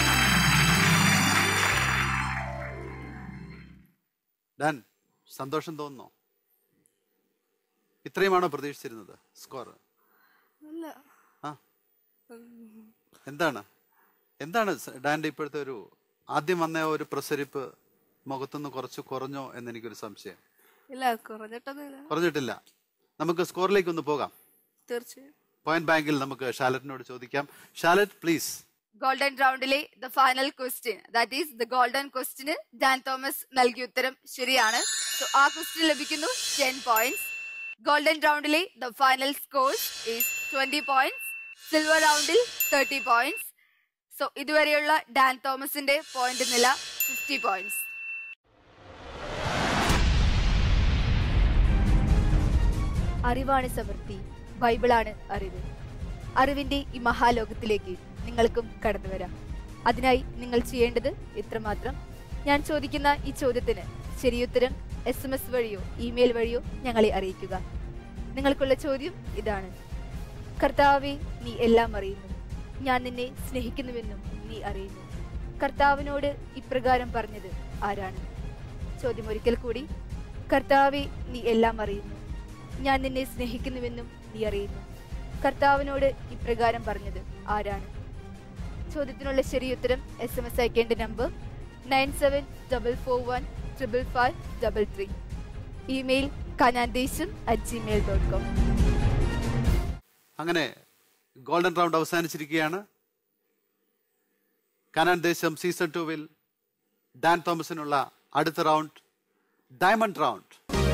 S2: ഡൻ സന്തോഷം തോന്നുന്നോ ഇത്രയുമാണോ പ്രതീക്ഷിച്ചിരുന്നത് സ്കോർ
S3: അല്ല
S2: ആ എന്താണ് എന്താണ് സ- ഡാന്റെ ഇപ്പോഴത്തെ ഒരു ആദ്യം വന്ന ആ ഒരു പ്രസരിപ്പ് മുഖത്തുനിന്ന് കുറച്ച് കുറഞ്ഞോ എന്ന് എനിക്കൊരു സംശയം
S3: ഇല്ല കുറഞ്ഞിട്ടൊന്നുമില്ല
S2: കുറഞ്ഞിട്ടില്ല നമുക്ക് സ്കോറിലേക്ക് ഒന്ന് പോകാം
S3: തീർച്ചയായും
S2: പോയിന്റ് ബാങ്കിൽ നമുക്ക് ഷാലറ്റിനോട് ചോദിക്കാം ഷാലറ്റ് പ്ലീസ്
S1: ഗോൾഡൻ റൗണ്ടിലെ the final question that is the golden question Dan Thomas നൽകിയ ഉത്തരം ശരിയാണ് സോ ആ ക്വസ്റ്റ്യൻ ലഭിക്കുന്നു ടെൻ പോയിന്റ്സ് ഗോൾഡൻ റൗണ്ടിലെ the final scores is twenty points silver റൗണ്ടിൽ തേർട്ടി പോയിന്റ്സ് സോ ഇതുവരെയുള്ള ഡാൻ തോമസിന്റെ പോയിന്റ് നില ഫിഫ്റ്റി പോയിന്റ്സ് അറിവാണ് സമൃദ്ധി ബൈബിളാണ് അറിവ് അറിവിന്റെ ഈ മഹാലോകത്തിലേക്ക് നിങ്ങൾക്കും കടന്നു വരാം അതിനായി നിങ്ങൾ ചെയ്യേണ്ടത് ഇത്രമാത്രം ഞാൻ ചോദിക്കുന്ന ഈ ചോദ്യത്തിന് ശരിയുത്തരം എസ് എം എസ് വഴിയോ ഇമെയിൽ വഴിയോ ഞങ്ങളെ അറിയിക്കുക നിങ്ങൾക്കുള്ള ചോദ്യം ഇതാണ് കർത്താവെ നീ എല്ലാം അറിയുന്നു ഞാൻ നിന്നെ സ്നേഹിക്കുന്നുവെന്നും നീ അറിയുന്നു കർത്താവിനോട് ഇപ്രകാരം പറഞ്ഞത് ആരാണ് ചോദ്യം ഒരിക്കൽ കൂടി കർത്താവെ നീ എല്ലാം അറിയുന്നു ഞാൻ നിന്നെ സ്നേഹിക്കുന്നുവെന്നും നീ അറിയുന്നു കർത്താവിനോട് ഇപ്രകാരം പറഞ്ഞത് ആരാണ് ചോദ്യത്തിനുള്ള ശരിയുത്തരം എസ് എം എസ് അയക്കേണ്ട number nine seven double four one triple five double three email കനാൻദേശം അറ്റ് ജിമെയിൽ ഡോട്ട് കോം
S2: അങ്ങനെ ഗോൾഡൻ റൗണ്ട് അവസാനിച്ചിരിക്കുകയാണ് കനാൻ ദേശം സീസൺ ടൂവിൽ ഡാൻ തോമസിനുള്ള അടുത്ത round diamond round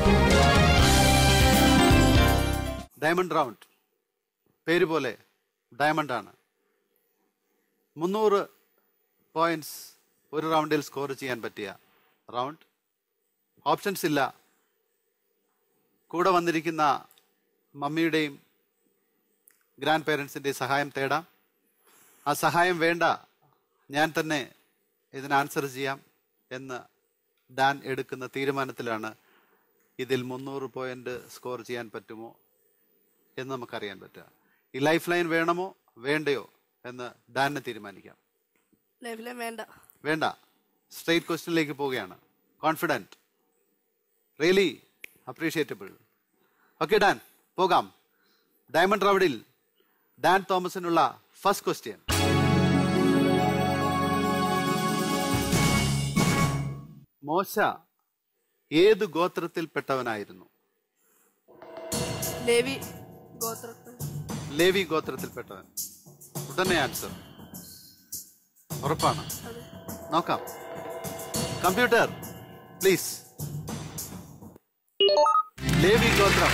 S2: diamond round പേര് പോലെ ഡയമണ്ട് ആണ് മുന്നൂറ് പോയിന്റ്സ് ഒരു റൗണ്ടിൽ സ്കോർ ചെയ്യാൻ പറ്റിയ റൗണ്ട് ഓപ്ഷൻസ് ഇല്ല കൂടെ വന്നിരിക്കുന്ന മമ്മിയുടെയും ഗ്രാൻഡ് പേരൻസിൻ്റെ സഹായം തേടാം ആ സഹായം വേണ്ട ഞാൻ തന്നെ ഇതിന് ആൻസർ ചെയ്യാം എന്ന് ഡാൻ എടുക്കുന്ന തീരുമാനത്തിലാണ് ഇതിൽ മുന്നൂറ് പോയിന്റ് സ്കോർ ചെയ്യാൻ പറ്റുമോ എന്ന് നമുക്കറിയാൻ പറ്റുക ഈ ലൈഫ് ലൈൻ വേണമോ വേണ്ടയോ എന്ന് ഡാനിന് തീരുമാനിക്കാം
S3: ലൈഫിലെ വേണ്ട
S2: വേണ്ട സ്ട്രെയിറ്റ് ക്വസ്റ്റ്യനിലേക്ക് പോവുകയാണ് confident really appreciable okay Dan പോകാം ഡയമണ്ട് റൗഡിൽ ഡാൻ തോമസിനുള്ള ഫസ്റ്റ് ക്വസ്റ്റ്യൻ മോശ ഏത് ഗോത്രത്തിൽപ്പെട്ടവനായിരുന്നു
S3: ലേവി ഗോത്രത്തിൽ
S2: ലേവി ഗോത്രത്തിൽപ്പെട്ടവൻ ഉടനെ ആൻസർ ഉറപ്പാണ് നോക്കാം കമ്പ്യൂട്ടർ പ്ലീസ് ലേവി ഗോത്രം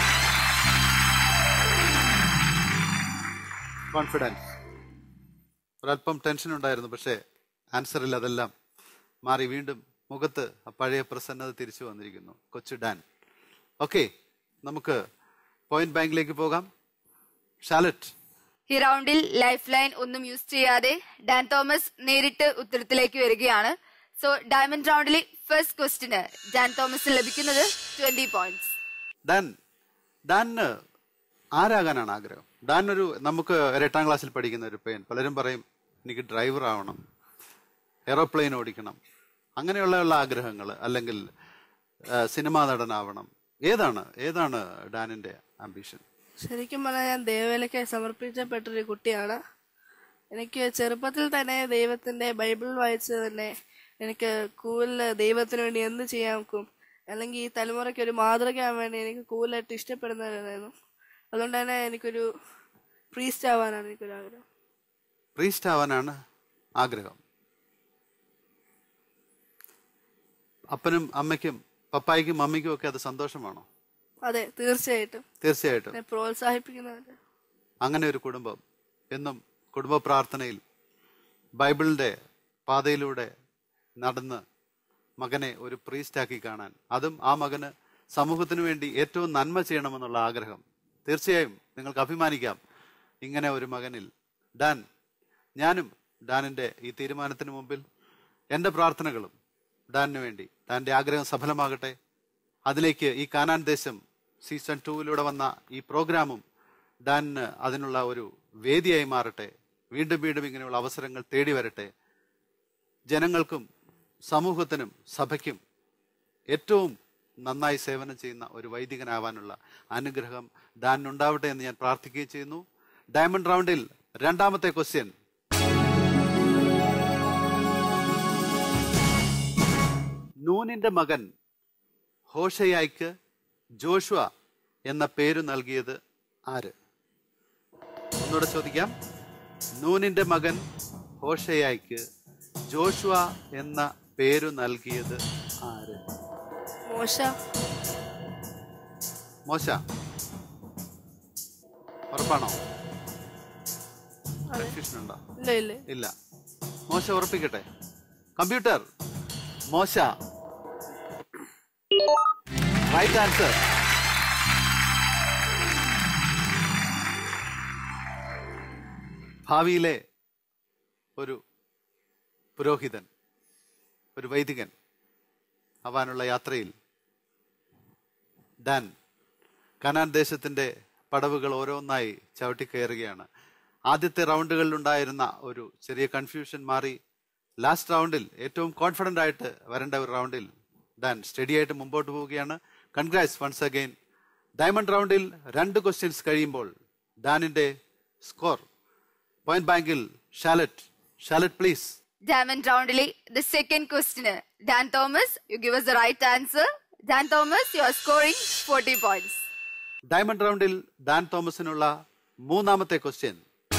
S2: കോൺഫിഡൻസ് ഒരല്പം ടെൻഷൻ ഉണ്ടായിരുന്നു പക്ഷേ ആൻസറിൽ അതെല്ലാം മാറി വീണ്ടും മുഖത്ത് ആ പഴയ പ്രസന്നത തിരിച്ചു വന്നിരിക്കുന്നു കൊച്ചു ഡാൻ ഓക്കെ നമുക്ക് പോയിന്റ് ബാങ്കിലേക്ക് പോകാം ഷാലറ്റ്
S1: ഈ റൗണ്ടിൽ ലൈഫ് ലൈൻ ഒന്നും യൂസ് ചെയ്യാതെ ഡാൻ തോമസ് നേരിട്ട് ഉത്തരത്തിലേക്ക് വരികയാണ് സോ ഡയമണ്ട് റൗണ്ടിലെ ഫസ്റ്റ് ക്വസ്റ്റിന് ഡാൻ തോമസിന് ലഭിക്കുന്നത് ട്വന്റി പോയിന്റ്സ്
S2: ഡാൻ ഡാനിന് ആരാകാനാണ് ആഗ്രഹം ഡാൻ ഒരു നമുക്ക് ഒരു എട്ടാം ക്ലാസ്സിൽ പഠിക്കുന്ന ഒരു പയ്യൻ പലരും പറയും എനിക്ക് ഡ്രൈവർ ആവണം എറോപ്ലെയിൻ ഓടിക്കണം അങ്ങനെയുള്ള ഉള്ള ആഗ്രഹങ്ങൾ അല്ലെങ്കിൽ ആ, സിനിമാ നടനാവണം ഏതാണ് ഏതാണ് ഡാനിന്റെ ആംബിഷൻ
S3: ശരിക്കും പറഞ്ഞാൽ ഞാൻ ദൈവവിലയ്ക്ക് സമർപ്പിച്ചപ്പെട്ടൊരു കുട്ടിയാണ് എനിക്ക് ചെറുപ്പത്തിൽ തന്നെ ദൈവത്തിന്റെ ബൈബിൾ വായിച്ച് തന്നെ എനിക്ക് കൂടുതൽ ദൈവത്തിന് വേണ്ടി എന്ത് ചെയ്യാൻ നോക്കും അല്ലെങ്കിൽ ഈ തലമുറയ്ക്ക് ഒരു മാതൃകയാവാൻ വേണ്ടി എനിക്ക് കൂടുതലായിട്ട് ഇഷ്ടപ്പെടുന്നവരായിരുന്നു അതുകൊണ്ട് തന്നെ എനിക്കൊരു പ്രീസ്റ്റ് ആവാനാണ് എനിക്കൊരു ആഗ്രഹം
S2: പ്രീസ്റ്റ് ആവാനാണ് ആഗ്രഹം അപ്പനും അമ്മയ്ക്കും പപ്പായ്ക്കും മമ്മിക്കും ഒക്കെ അത് സന്തോഷമാണോ
S3: അതെ തീർച്ചയായിട്ടും
S2: തീർച്ചയായിട്ടും
S3: എന്നെ പ്രോത്സാഹിപ്പിക്കുന്നവര്
S2: അങ്ങനെ ഒരു കുടുംബം എന്നും കുടുംബ പ്രാർത്ഥനയിൽ ബൈബിളിന്റെ പാതയിലൂടെ നടന്ന് മകനെ ഒരു പ്രീസ്റ്റാക്കി കാണാൻ അതും ആ മകന് സമൂഹത്തിന് വേണ്ടി ഏറ്റവും നന്മ ചെയ്യണമെന്നുള്ള ആഗ്രഹം തീർച്ചയായും നിങ്ങൾക്ക് അഭിമാനിക്കാം ഇങ്ങനെ ഒരു മകനിൽ ഡാൻ ഞാനും ഡാനിന്റെ ഈ തീരുമാനത്തിന് മുമ്പിൽ എൻ്റെ പ്രാർത്ഥനകളും ഡാനിന് വേണ്ടി ഡാന്റെ ആഗ്രഹം സഫലമാകട്ടെ അതിലേക്ക് ഈ കാനാൻ ദേശം സീസൺ ടൂവിലൂടെ വന്ന ഈ പ്രോഗ്രാമും ഡാനിന് അതിനുള്ള ഒരു വേദിയായി മാറട്ടെ വീണ്ടും വീണ്ടും ഇങ്ങനെയുള്ള അവസരങ്ങൾ തേടി വരട്ടെ ജനങ്ങൾക്കും സമൂഹത്തിനും സഭയ്ക്കും ഏറ്റവും നന്നായി സേവനം ചെയ്യുന്ന ഒരു വൈദികനാവാനുള്ള അനുഗ്രഹം ഡാനിനുണ്ടാവട്ടെ എന്ന് ഞാൻ പ്രാർത്ഥിക്കുകയും ചെയ്യുന്നു ഡയമണ്ട് റൗണ്ടിൽ രണ്ടാമത്തെ ക്വസ്റ്റ്യൻ നൂനിന്റെ മകൻ ഹോഷയായിക്ക് ജോഷുവ എന്ന പേര് നൽകിയത് ആര് ഒന്നുകൂടെ ചോദിക്കാം നൂനിന്റെ മകൻ ഹോഷയായിക്ക് ജോഷുവ എന്ന പേരു നൽകിയത് ആര്
S3: മോശ
S2: മോശ ഉറപ്പാണോ
S3: അതെ.
S2: കൺഫ്യൂഷൻ ഉണ്ടോ
S3: ഇല്ല ഇല്ല
S2: ഇല്ല മോശ ഉറപ്പിക്കട്ടെ കമ്പ്യൂട്ടർ മോശ റൈറ്റ് ആൻസർ ഭാവിയിലെ ഒരു പുരോഹിതൻ ഒരു വൈദികൻ ആവാനുള്ള യാത്രയിൽ ഡാൻ കനാൻ ദേശത്തിന്റെ പടവുകൾ ഓരോന്നായി ചവിട്ടിക്കയറുകയാണ് ആദ്യത്തെ റൗണ്ടുകളിലുണ്ടായിരുന്ന ഒരു ചെറിയ കൺഫ്യൂഷൻ മാറി ലാസ്റ്റ് റൗണ്ടിൽ ഏറ്റവും കോൺഫിഡന്റ് ആയിട്ട് വരേണ്ട ഒരു റൗണ്ടിൽ ഡാൻ സ്റ്റഡി ആയിട്ട് മുമ്പോട്ട് പോവുകയാണ് കൺഗ്രാറ്റ്സ് വൺസ് അഗൈൻ ഡയമണ്ട് റൗണ്ടിൽ രണ്ട് ക്വസ്റ്റ്യൻസ് കഴിയുമ്പോൾ ഡാനിന്റെ സ്കോർ പോയിന്റ് ബാങ്കിൽ ഷാലറ്റ് ഷാലറ്റ് പ്ലീസ്
S1: ഡയമണ്ട് റൗണ്ടിലെ the second question Dan Thomas you give us the right answer Dan Thomas you are scoring forty points
S2: diamond റൗണ്ടിൽ ഡാൻ തോമസിനുള്ള മൂന്നാമത്തെ ക്വസ്റ്റ്യൻ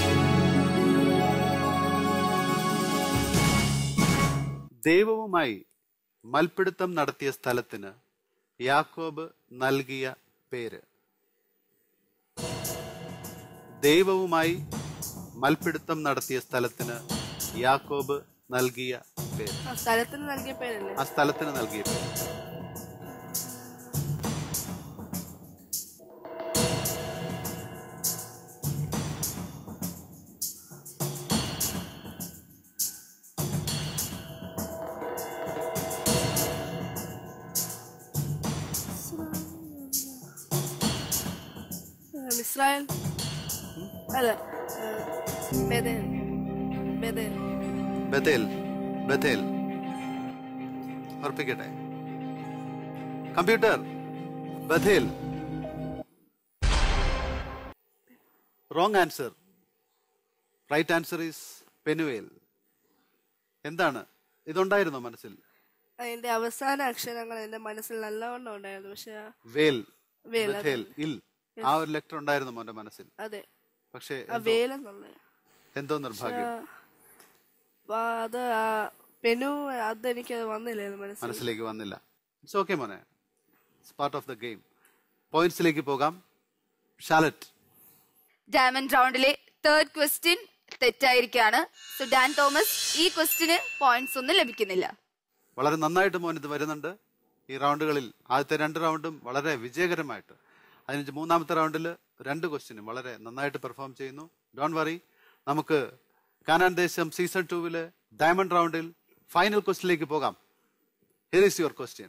S2: ദൈവവുമായി മൽപ്പിടുത്തം നടത്തിയ സ്ഥലത്തിന് യാക്കോബ് നൽകിയ പേര് ദൈവവുമായി മൽപ്പിടുത്തം നടത്തിയ സ്ഥലത്തിന് യാക്കോബ് നൽകിയ പേര്
S3: ആ സ്ഥലത്തിന് നൽകിയ പേരല്ലേ
S2: ആ സ്ഥലത്തിന് നൽകിയ പേര്
S3: ആ, ഇസ്രായേൽ അല്ല ആ, ബെഥേൽ ബെഥേൽ
S2: ബഥേൽ ബഥേൽ ഉറപ്പിക്കട്ടെ computer Bethel wrong answer right answer is Penuel എന്താണ് ഇതുണ്ടായിരുന്നോ മനസ്സിൽ
S3: അതിന്റെ അവസാന അക്ഷരങ്ങൾ എന്റെ മനസ്സിൽ നല്ലവണ്ണം ഉണ്ടായിരുന്നു പക്ഷെ ആ-
S2: വേൽ
S3: വേൽ, അതെ.
S2: ബഥേൽ ഇൽ ആ ഒരു ലെറ്റർ ഉണ്ടായിരുന്നു മോന്റെ മനസ്സിൽ
S3: അതെ
S2: പക്ഷേ
S3: ആ വേലെന്നുള്ള
S2: എന്തോ നിർഭാഗ്യം
S3: അത് ആ പെനു അതെനിക്ക് വന്നില്ലായിരുന്നു മനസ്സിൽ
S2: മനസ്സിലേക്ക് വന്നില്ല ഇറ്റ്സ് ഓക്കെ മോനെ it's part of the game പോയിന്റ്സിലേക്ക് പോകാം ഷാലറ്റ്
S1: ഡയമണ്ട് റൗണ്ടിലെ തേർഡ് ക്വസ്റ്റ്യൻ തെറ്റായിരിക്കാണ് സോ ഡാൻ തോമസ് ഈ ക്വസ്റ്റിന് പോയിന്റ്സ് ഒന്നും ലഭിക്കുന്നില്ല
S2: വളരെ നന്നായിട്ട് മോൻ ഇത് വരുന്നുണ്ട് ഈ റൗണ്ടുകളിൽ ആദ്യത്തെ രണ്ട് റൗണ്ടും വളരെ വിജയകരമായിട്ട് അതിന് മൂന്നാമത്തെ റൗണ്ടിൽ രണ്ട് ക്വസ്റ്റ്യനും വളരെ നന്നായിട്ട് പെർഫോം ചെയ്യുന്നു ഡോൺ വറി നമുക്ക് കാനാൻ ദേശം സീസൺ ടൂവില് ഡയമണ്ട് റൗണ്ടിൽ ഫൈനൽ ക്വസ്റ്റിലേക്ക് പോകാം ഹിയർ ഈസ് യുവർ ക്വസ്റ്റ്യൻ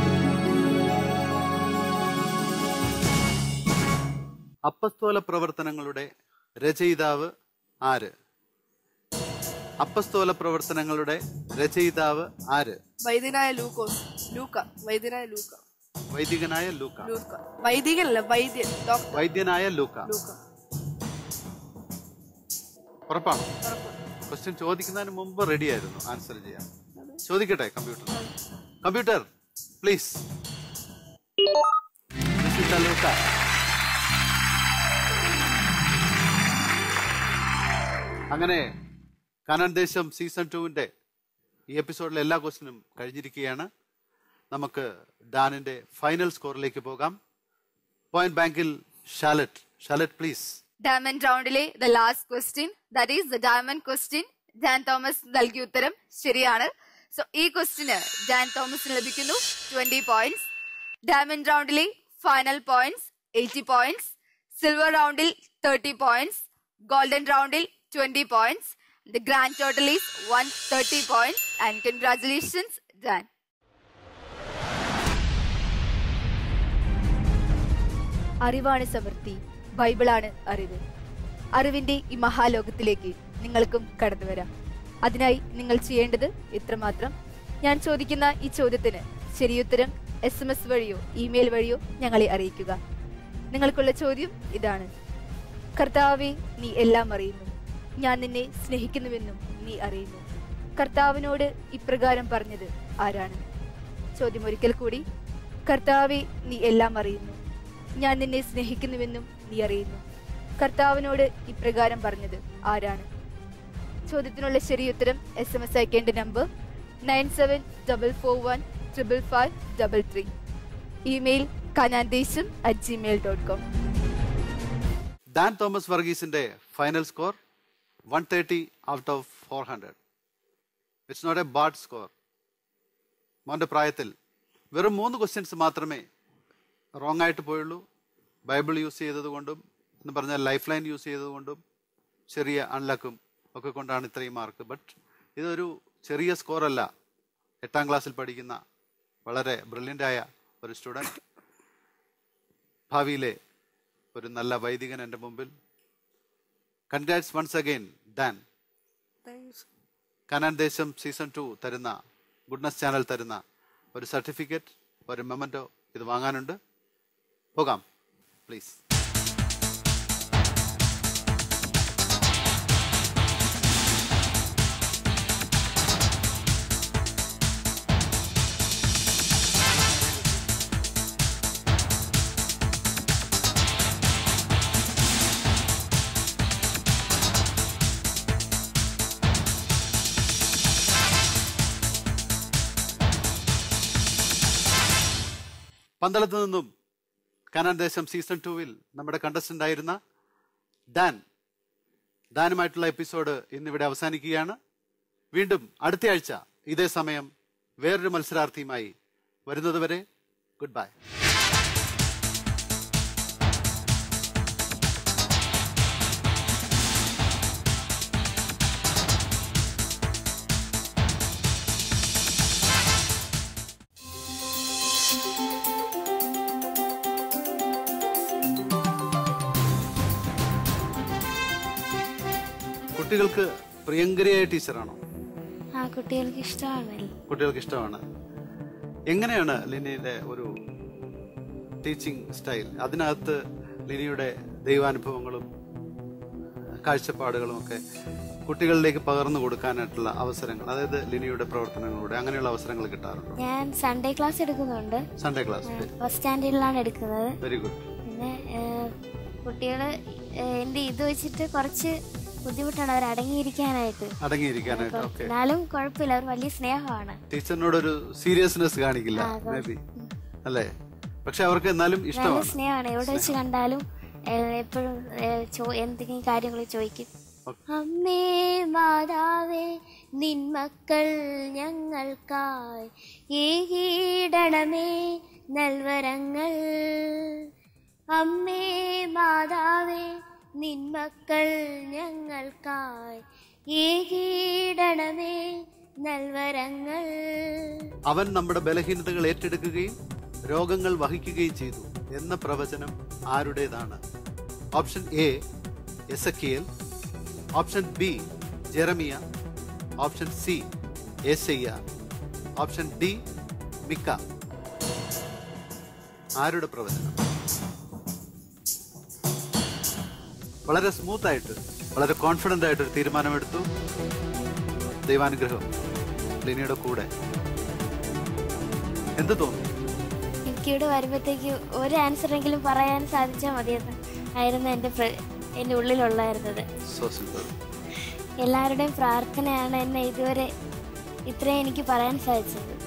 S2: അപ്പസ്തോല പ്രവർത്തനങ്ങളുടെ രചയിതാവ് ആര് അപ്പസ്തോല പ്രവർത്തനങ്ങളുടെ രചയിതാവ് ആര്
S3: വൈദ്യനായ ലൂക്കോസ് ലൂക്ക വൈദ്യനായ ലൂക്ക
S2: വൈദികനായ ലൂക്ക
S3: ലൂക്ക വൈദികനല്ല വൈദ്യൻ ഡോക്ടർ
S2: വൈദ്യനായ ലൂക്ക
S3: ലൂക്ക
S2: ഉറപ്പാണോ
S3: ഉറപ്പ്.
S2: ക്വസ്റ്റ്യൻ ചോദിക്കുന്നതിന് മുമ്പ് റെഡി ആയിരുന്നു ആൻസർ ചെയ്യാൻ ചോദിക്കട്ടെ computer computer please Rosita Luca. അങ്ങനെ കനൻ ദേശം സീസൺ ടുവിന്റെ ഈ എപ്പിസോഡിലെ എല്ലാ ക്വസ്റ്റിനും കഴിഞ്ഞിരിക്കുകയാണ് നമുക്ക് ഡാനിന്റെ ഫൈനൽ സ്കോറിലേക്ക് പോകാം പോയിന്റ് ബാങ്കിൽ ഷാലറ്റ് ഷാലറ്റ് പ്ലീസ്
S1: ഡയമണ്ട് റൗണ്ടിലെ the last question that is the diamond question Jan Thomas നൽകിയ ഉത്തരം ശരിയാണ് സോ ഈ ക്വസ്റ്റിന് ജാൻ തോമസിന് ലഭിക്കുന്നു ട്വന്റി പോയിന്റ്സ് ഡയമണ്ട് റൗണ്ടിലെ final points eighty points silver റൗണ്ടിൽ തേർട്ടി പോയിന്റ്സ് ഗോൾഡൻ റൗണ്ടിൽ twenty points the grand total is one thirty points and congratulations Jan അറിവാണ് സമൃദ്ധി ബൈബിളാണ് അറിവ് അറിവിന്റെ ഈ മഹാലോകത്തിലേക്ക് നിങ്ങൾക്കും കടന്നു വരാം അതിനായി നിങ്ങൾ ചെയ്യേണ്ടത് ഇത്രമാത്രം ഞാൻ ചോദിക്കുന്ന ഈ ചോദ്യത്തിന് ശരിയുത്തരം എസ് എം എസ് വഴിയോ ഇമെയിൽ വഴിയോ ഞങ്ങളെ അറിയിക്കുക നിങ്ങൾക്കുള്ള ചോദ്യം ഇതാണ് കർത്താവെ നീ എല്ലാം അറിയുന്നു ഞാൻ നിന്നെ സ്നേഹിക്കുന്നുവെന്നും നീ അറിയുന്നു കർത്താവിനോട് ഇപ്രകാരം പറഞ്ഞത് ആരാണ് ചോദ്യം ഒരിക്കൽ കൂടി കർത്താവെ നീ എല്ലാം അറിയുന്നു ഞാൻ നിന്നെ സ്നേഹിക്കുന്നുവെന്നും നീ അറിയുന്നു കർത്താവിനോട് ഇപ്രകാരം പറഞ്ഞത് ആരാണ് ചോദ്യത്തിനുള്ള ശരിയുത്തരം എസ് എം എസ് അയക്കേണ്ട number nine seven double four one triple five double three email കനാന്തേശം at Gmail dot com
S2: Dan Thomas വർഗീസിന്റെ final score one thirty out of four hundred it's not a bad score മോന്റെ പ്രായത്തിൽ വെറും മൂന്ന് questions മാത്രമേ wrong ആയിട്ട് പോയുള്ളൂ Bible use ചെയ്തതുകൊണ്ടും എന്ന് പറഞ്ഞാൽ ലൈഫ് ലൈൻ യൂസ് ചെയ്തതുകൊണ്ടും ചെറിയ അൺലക്കും ഒക്കെ കൊണ്ടാണ് ഇത്രയും മാർക്ക് ബട്ട് ഇതൊരു ചെറിയ സ്കോറല്ല എട്ടാം ക്ലാസ്സിൽ പഠിക്കുന്ന വളരെ ബ്രില്യൻ്റ് ആയ ഒരു സ്റ്റുഡൻറ്റ് ഭാവിയിലെ ഒരു നല്ല വൈദികൻ എൻ്റെ മുമ്പിൽ congrats once again Dan
S3: thanks
S2: Canaan ദേശം സീസൺ ടു തരുന്ന ഗുഡ്നസ് ചാനൽ തരുന്ന ഒരു സർട്ടിഫിക്കറ്റ് ഒരു മെമൻറ്റോ ഇത് വാങ്ങാനുണ്ട് പോകാം പ്ലീസ് പന്തളത്ത് നിന്നും കനാൻ ദേശം സീസൺ ടുവിൽ നമ്മുടെ കണ്ടസ്റ്റന്റ് ആയിരുന്ന ഡാൻ ഡാനുമായിട്ടുള്ള എപ്പിസോഡ് ഇന്നിവിടെ അവസാനിക്കുകയാണ് വീണ്ടും അടുത്ത ആഴ്ച ഇതേ സമയം വേറൊരു മത്സരാർത്ഥിയുമായി വരുന്നതുവരെ ഗുഡ് ബൈ കുട്ടികൾക്ക് പ്രിയങ്കരിയായ ടീച്ചറാണോ
S7: ആ കുട്ടികൾക്ക് ഇഷ്ടമാണ്
S2: കുട്ടികൾക്ക് ഇഷ്ടമാണ് എങ്ങനെയാണ് ലിനിയുടെ ഒരു ടീച്ചിങ് സ്റ്റൈൽ അതിനകത്ത് ലിനിയുടെ ദൈവാനുഭവങ്ങളും കാഴ്ചപ്പാടുകളും ഒക്കെ കുട്ടികളിലേക്ക് പകർന്നു കൊടുക്കാനായിട്ടുള്ള അവസരങ്ങൾ അതായത് ലിനിയുടെ പ്രവർത്തനങ്ങളിലൂടെ അങ്ങനെയുള്ള അവസരങ്ങൾ കിട്ടാറുണ്ടോ
S7: ഞാൻ സൺഡേ ക്ലാസ് എടുക്കുന്നുണ്ട്
S2: സൺഡേ ക്ലാസ്
S7: ഫസ്റ്റ് സ്റ്റാൻഡേർഡിലാണ് എടുക്കുന്നത്
S2: വെരി ഗുഡ്
S7: പിന്നെ കുട്ടികൾ എൻ്റെ ഇത് വെച്ചിട്ട് കുറച്ച് ബുദ്ധിമുട്ടാണ് അവർ അടങ്ങിയിരിക്കാനായിട്ട്
S2: അടങ്ങിയിരിക്കാനായിട്ട് ഓക്കെ
S7: എന്നാലും കുഴപ്പമില്ല അവർ വലിയ സ്നേഹമാണ്
S2: ടീച്ചറിനോടൊരു സീരിയസ്നെസ് കാണിക്കില്ല മേ ബി അല്ലേ പക്ഷെ അവർക്ക് എന്നാലും
S7: നല്ല
S2: ഇഷ്ടമാണ്
S7: സ്നേഹമാണ് എവിടെ വെച്ച് കണ്ടാലും എപ്പോഴും എന്തെങ്കിലും കാര്യങ്ങൾ ചോദിക്കും അമ്മേ മാതാവേ നിൻമക്കൾ ഞങ്ങൾക്കായി ഏകീടണമേ നൽവരങ്ങൾ അമ്മേ മാതാവേ നിൻമക്കൾ ഞങ്ങൾക്കായി ഏകീടണമേ നൽവരങ്ങൾ
S2: അവൻ നമ്മുടെ ബലഹീനതകൾ ഏറ്റെടുക്കുകയും രോഗങ്ങൾ വഹിക്കുകയും ചെയ്തു എന്ന പ്രവചനം ആരുടേതാണ് option A Ezekiel option B Jeremiah option C ഏസയ്യ ഓപ്ഷൻ ഡി മിക്ക ആരുടെ പ്രവചനം വളരെ സ്മൂത്ത് ആയിട്ട് വളരെ കോൺഫിഡന്റ് ആയിട്ട് ഒരു തീരുമാനമെടുത്തു ദൈവാനുഗ്രഹം ലിനിയുടെ കൂടെ എന്ത് തോന്നുന്നു
S7: എനിക്കിവിടെ വരുമ്പോഴത്തേക്ക് ഒരു ആൻസറെങ്കിലും പറയാൻ സാധിച്ചാൽ മതിയെന്ന് ആയിരുന്നു എൻ്റെ പ്ര- എൻ്റെ ഉള്ളിലുള്ളായിരുന്നത്
S2: സോ സിമ്പിൾ
S7: എല്ലാവരുടെയും പ്രാർത്ഥനയാണ് എന്നെ ഇതുവരെ ഇത്രയും എനിക്ക് പറയാൻ സാധിച്ചത്